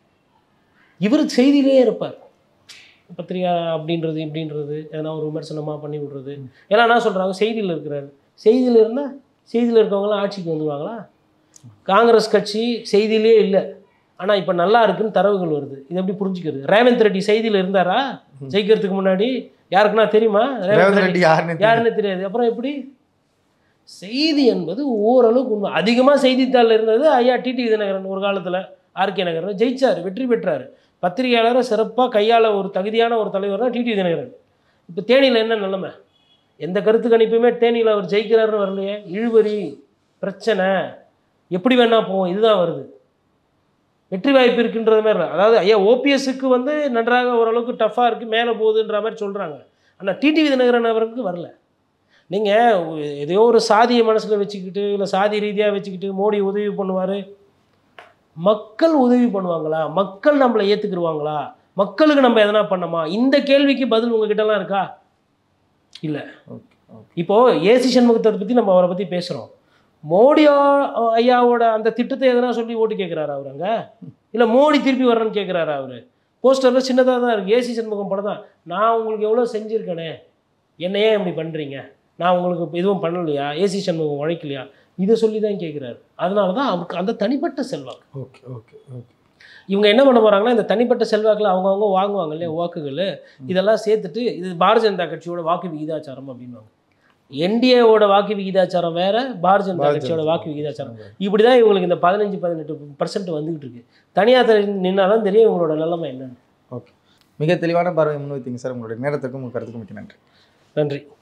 Speaker 2: இவர் செய்தியிலேயே இருப்பார் பத்திரிகா அப்படின்றது இப்படின்றது எதனா ஒரு விமர்சனமாக பண்ணி விடுறது எல்லாம் என்ன சொல்கிறாங்க செய்தியில் இருக்கிறாரு செய்தியில் இருந்தால் செய்தியில் இருக்கவங்களாம் ஆட்சிக்கு வந்துடுவாங்களா காங்கிரஸ் கட்சி செய்தியிலே இல்லை ஆனால் இப்போ நல்லா இருக்குன்னு தரவுகள் வருது இது எப்படி புரிஞ்சுக்கிறது ரேவந்த் ரெட்டி செய்தியில் இருந்தாரா ஜெயிக்கிறதுக்கு முன்னாடி யாருக்குன்னா தெரியுமா
Speaker 1: ரேவந்த் ரெட்டி யாருன்னு தெரியும்.
Speaker 2: யாருன்னு தெரியாது அப்புறம் எப்படி செய்தி என்பது ஓரளவுக்கு உண்மை அதிகமாக செய்தித்தாளில் இருந்தது ஐயா டிடி தினகரன் ஒரு காலத்தில் ஆர்கே நகரன் ஜெயிச்சார் வெற்றி பெற்றார் பத்திரிகையாளரை சிறப்பாக கையாள ஒரு தகுதியான ஒரு தலைவர்னா டிடி தினகரன் இப்போ தேனியில் என்ன நிலைமை எந்த கருத்து கணிப்புமே தேனியில் அவர் ஜெயிக்கிறாருன்னு வரலையே இழுபறி பிரச்சனை எப்படி வேணா போவோம் இதுதான் வருது வெற்றி வாய்ப்பு இருக்குன்றது மாதிரி இல்ல. அதாவது ஐயா ஓபிஎஸ்க்கு வந்து நன்றாக ஓரளவுக்கு டஃப்பாக இருக்குது மேலே போகுதுன்ற மாதிரி சொல்கிறாங்க ஆனால் டிடிவி தினகரன் அவருக்கு வரல நீங்கள் எதையோ ஒரு சாதியை மனசில் வச்சுக்கிட்டு இல்லை சாதி ரீதியாக வச்சுக்கிட்டு மோடி உதவி பண்ணுவார் மக்கள் உதவி பண்ணுவாங்களா மக்கள் நம்மளை ஏற்றுக்குருவாங்களா மக்களுக்கு நம்ம எதனா பண்ணோமா இந்த கேள்விக்கு பதில் உங்ககிட்டலாம் இருக்கா இல்லை
Speaker 1: ஓகே ஓகே
Speaker 2: இப்போ ஏசி சண்முகத்தை பற்றி நம்ம அவரை பற்றி பேசுகிறோம் மோடி ஆ- ஐயாவோட அந்த திட்டத்தை எதனா சொல்லி ஓட்டு கேட்குறாரு அவர் அங்கே இல்லை மோடி திருப்பி வரணும்னு கேட்குறாரு அவர் போஸ்டரில் சின்னதாக தான் இருக்குது ஏசி சண்முகம் படம் தான் நான் உங்களுக்கு எவ்வளோ செஞ்சுருக்கேனே என்ன ஏன் இப்படி பண்ணுறீங்க நான் உங்களுக்கு எதுவும் பண்ணலையா ஏசி சண்முகம் உழைக்கலையா இதை சொல்லி தான் கேட்குறாரு அதனால தான் அவருக்கு அந்த தனிப்பட்ட செல்வாக்கு
Speaker 1: ஓகே ஓகே ஓகே
Speaker 2: இவங்க என்ன பண்ண போகிறாங்கன்னா இந்த தனிப்பட்ட செல்வாக்கில் அவங்கவுங்க வாங்குவாங்க இல்லையா வாக்குகள் இதெல்லாம் சேர்த்துட்டு இது பாரதிய ஜனதா கட்சியோட வாக்கு விகிதாச்சாரம் அப்படின்வாங்க என்டிஏவோட வாக்கு விகிதாச்சாரம் வேற பாரதிய ஜனதா
Speaker 1: பாரதிய
Speaker 2: கட்சியோட
Speaker 1: ஜனதா
Speaker 2: வாக்கு விகிதாச்சாரம் இப்படி தான் இவங்களுக்கு இந்த பதினஞ்சு பதினெட்டு பர்சன்ட் வந்துகிட்டு இருக்கு தனியார் நின்னா தான் தெரியும் இவங்களோட நிலைமை என்னன்னு
Speaker 1: ஓகே மிக தெளிவான பார்வை முன்வைத்தீங்க சார் உங்களுடைய நேரத்துக்கும் உங்கள் கருத்துக்கும் மிக்க நன்றி
Speaker 2: நன்றி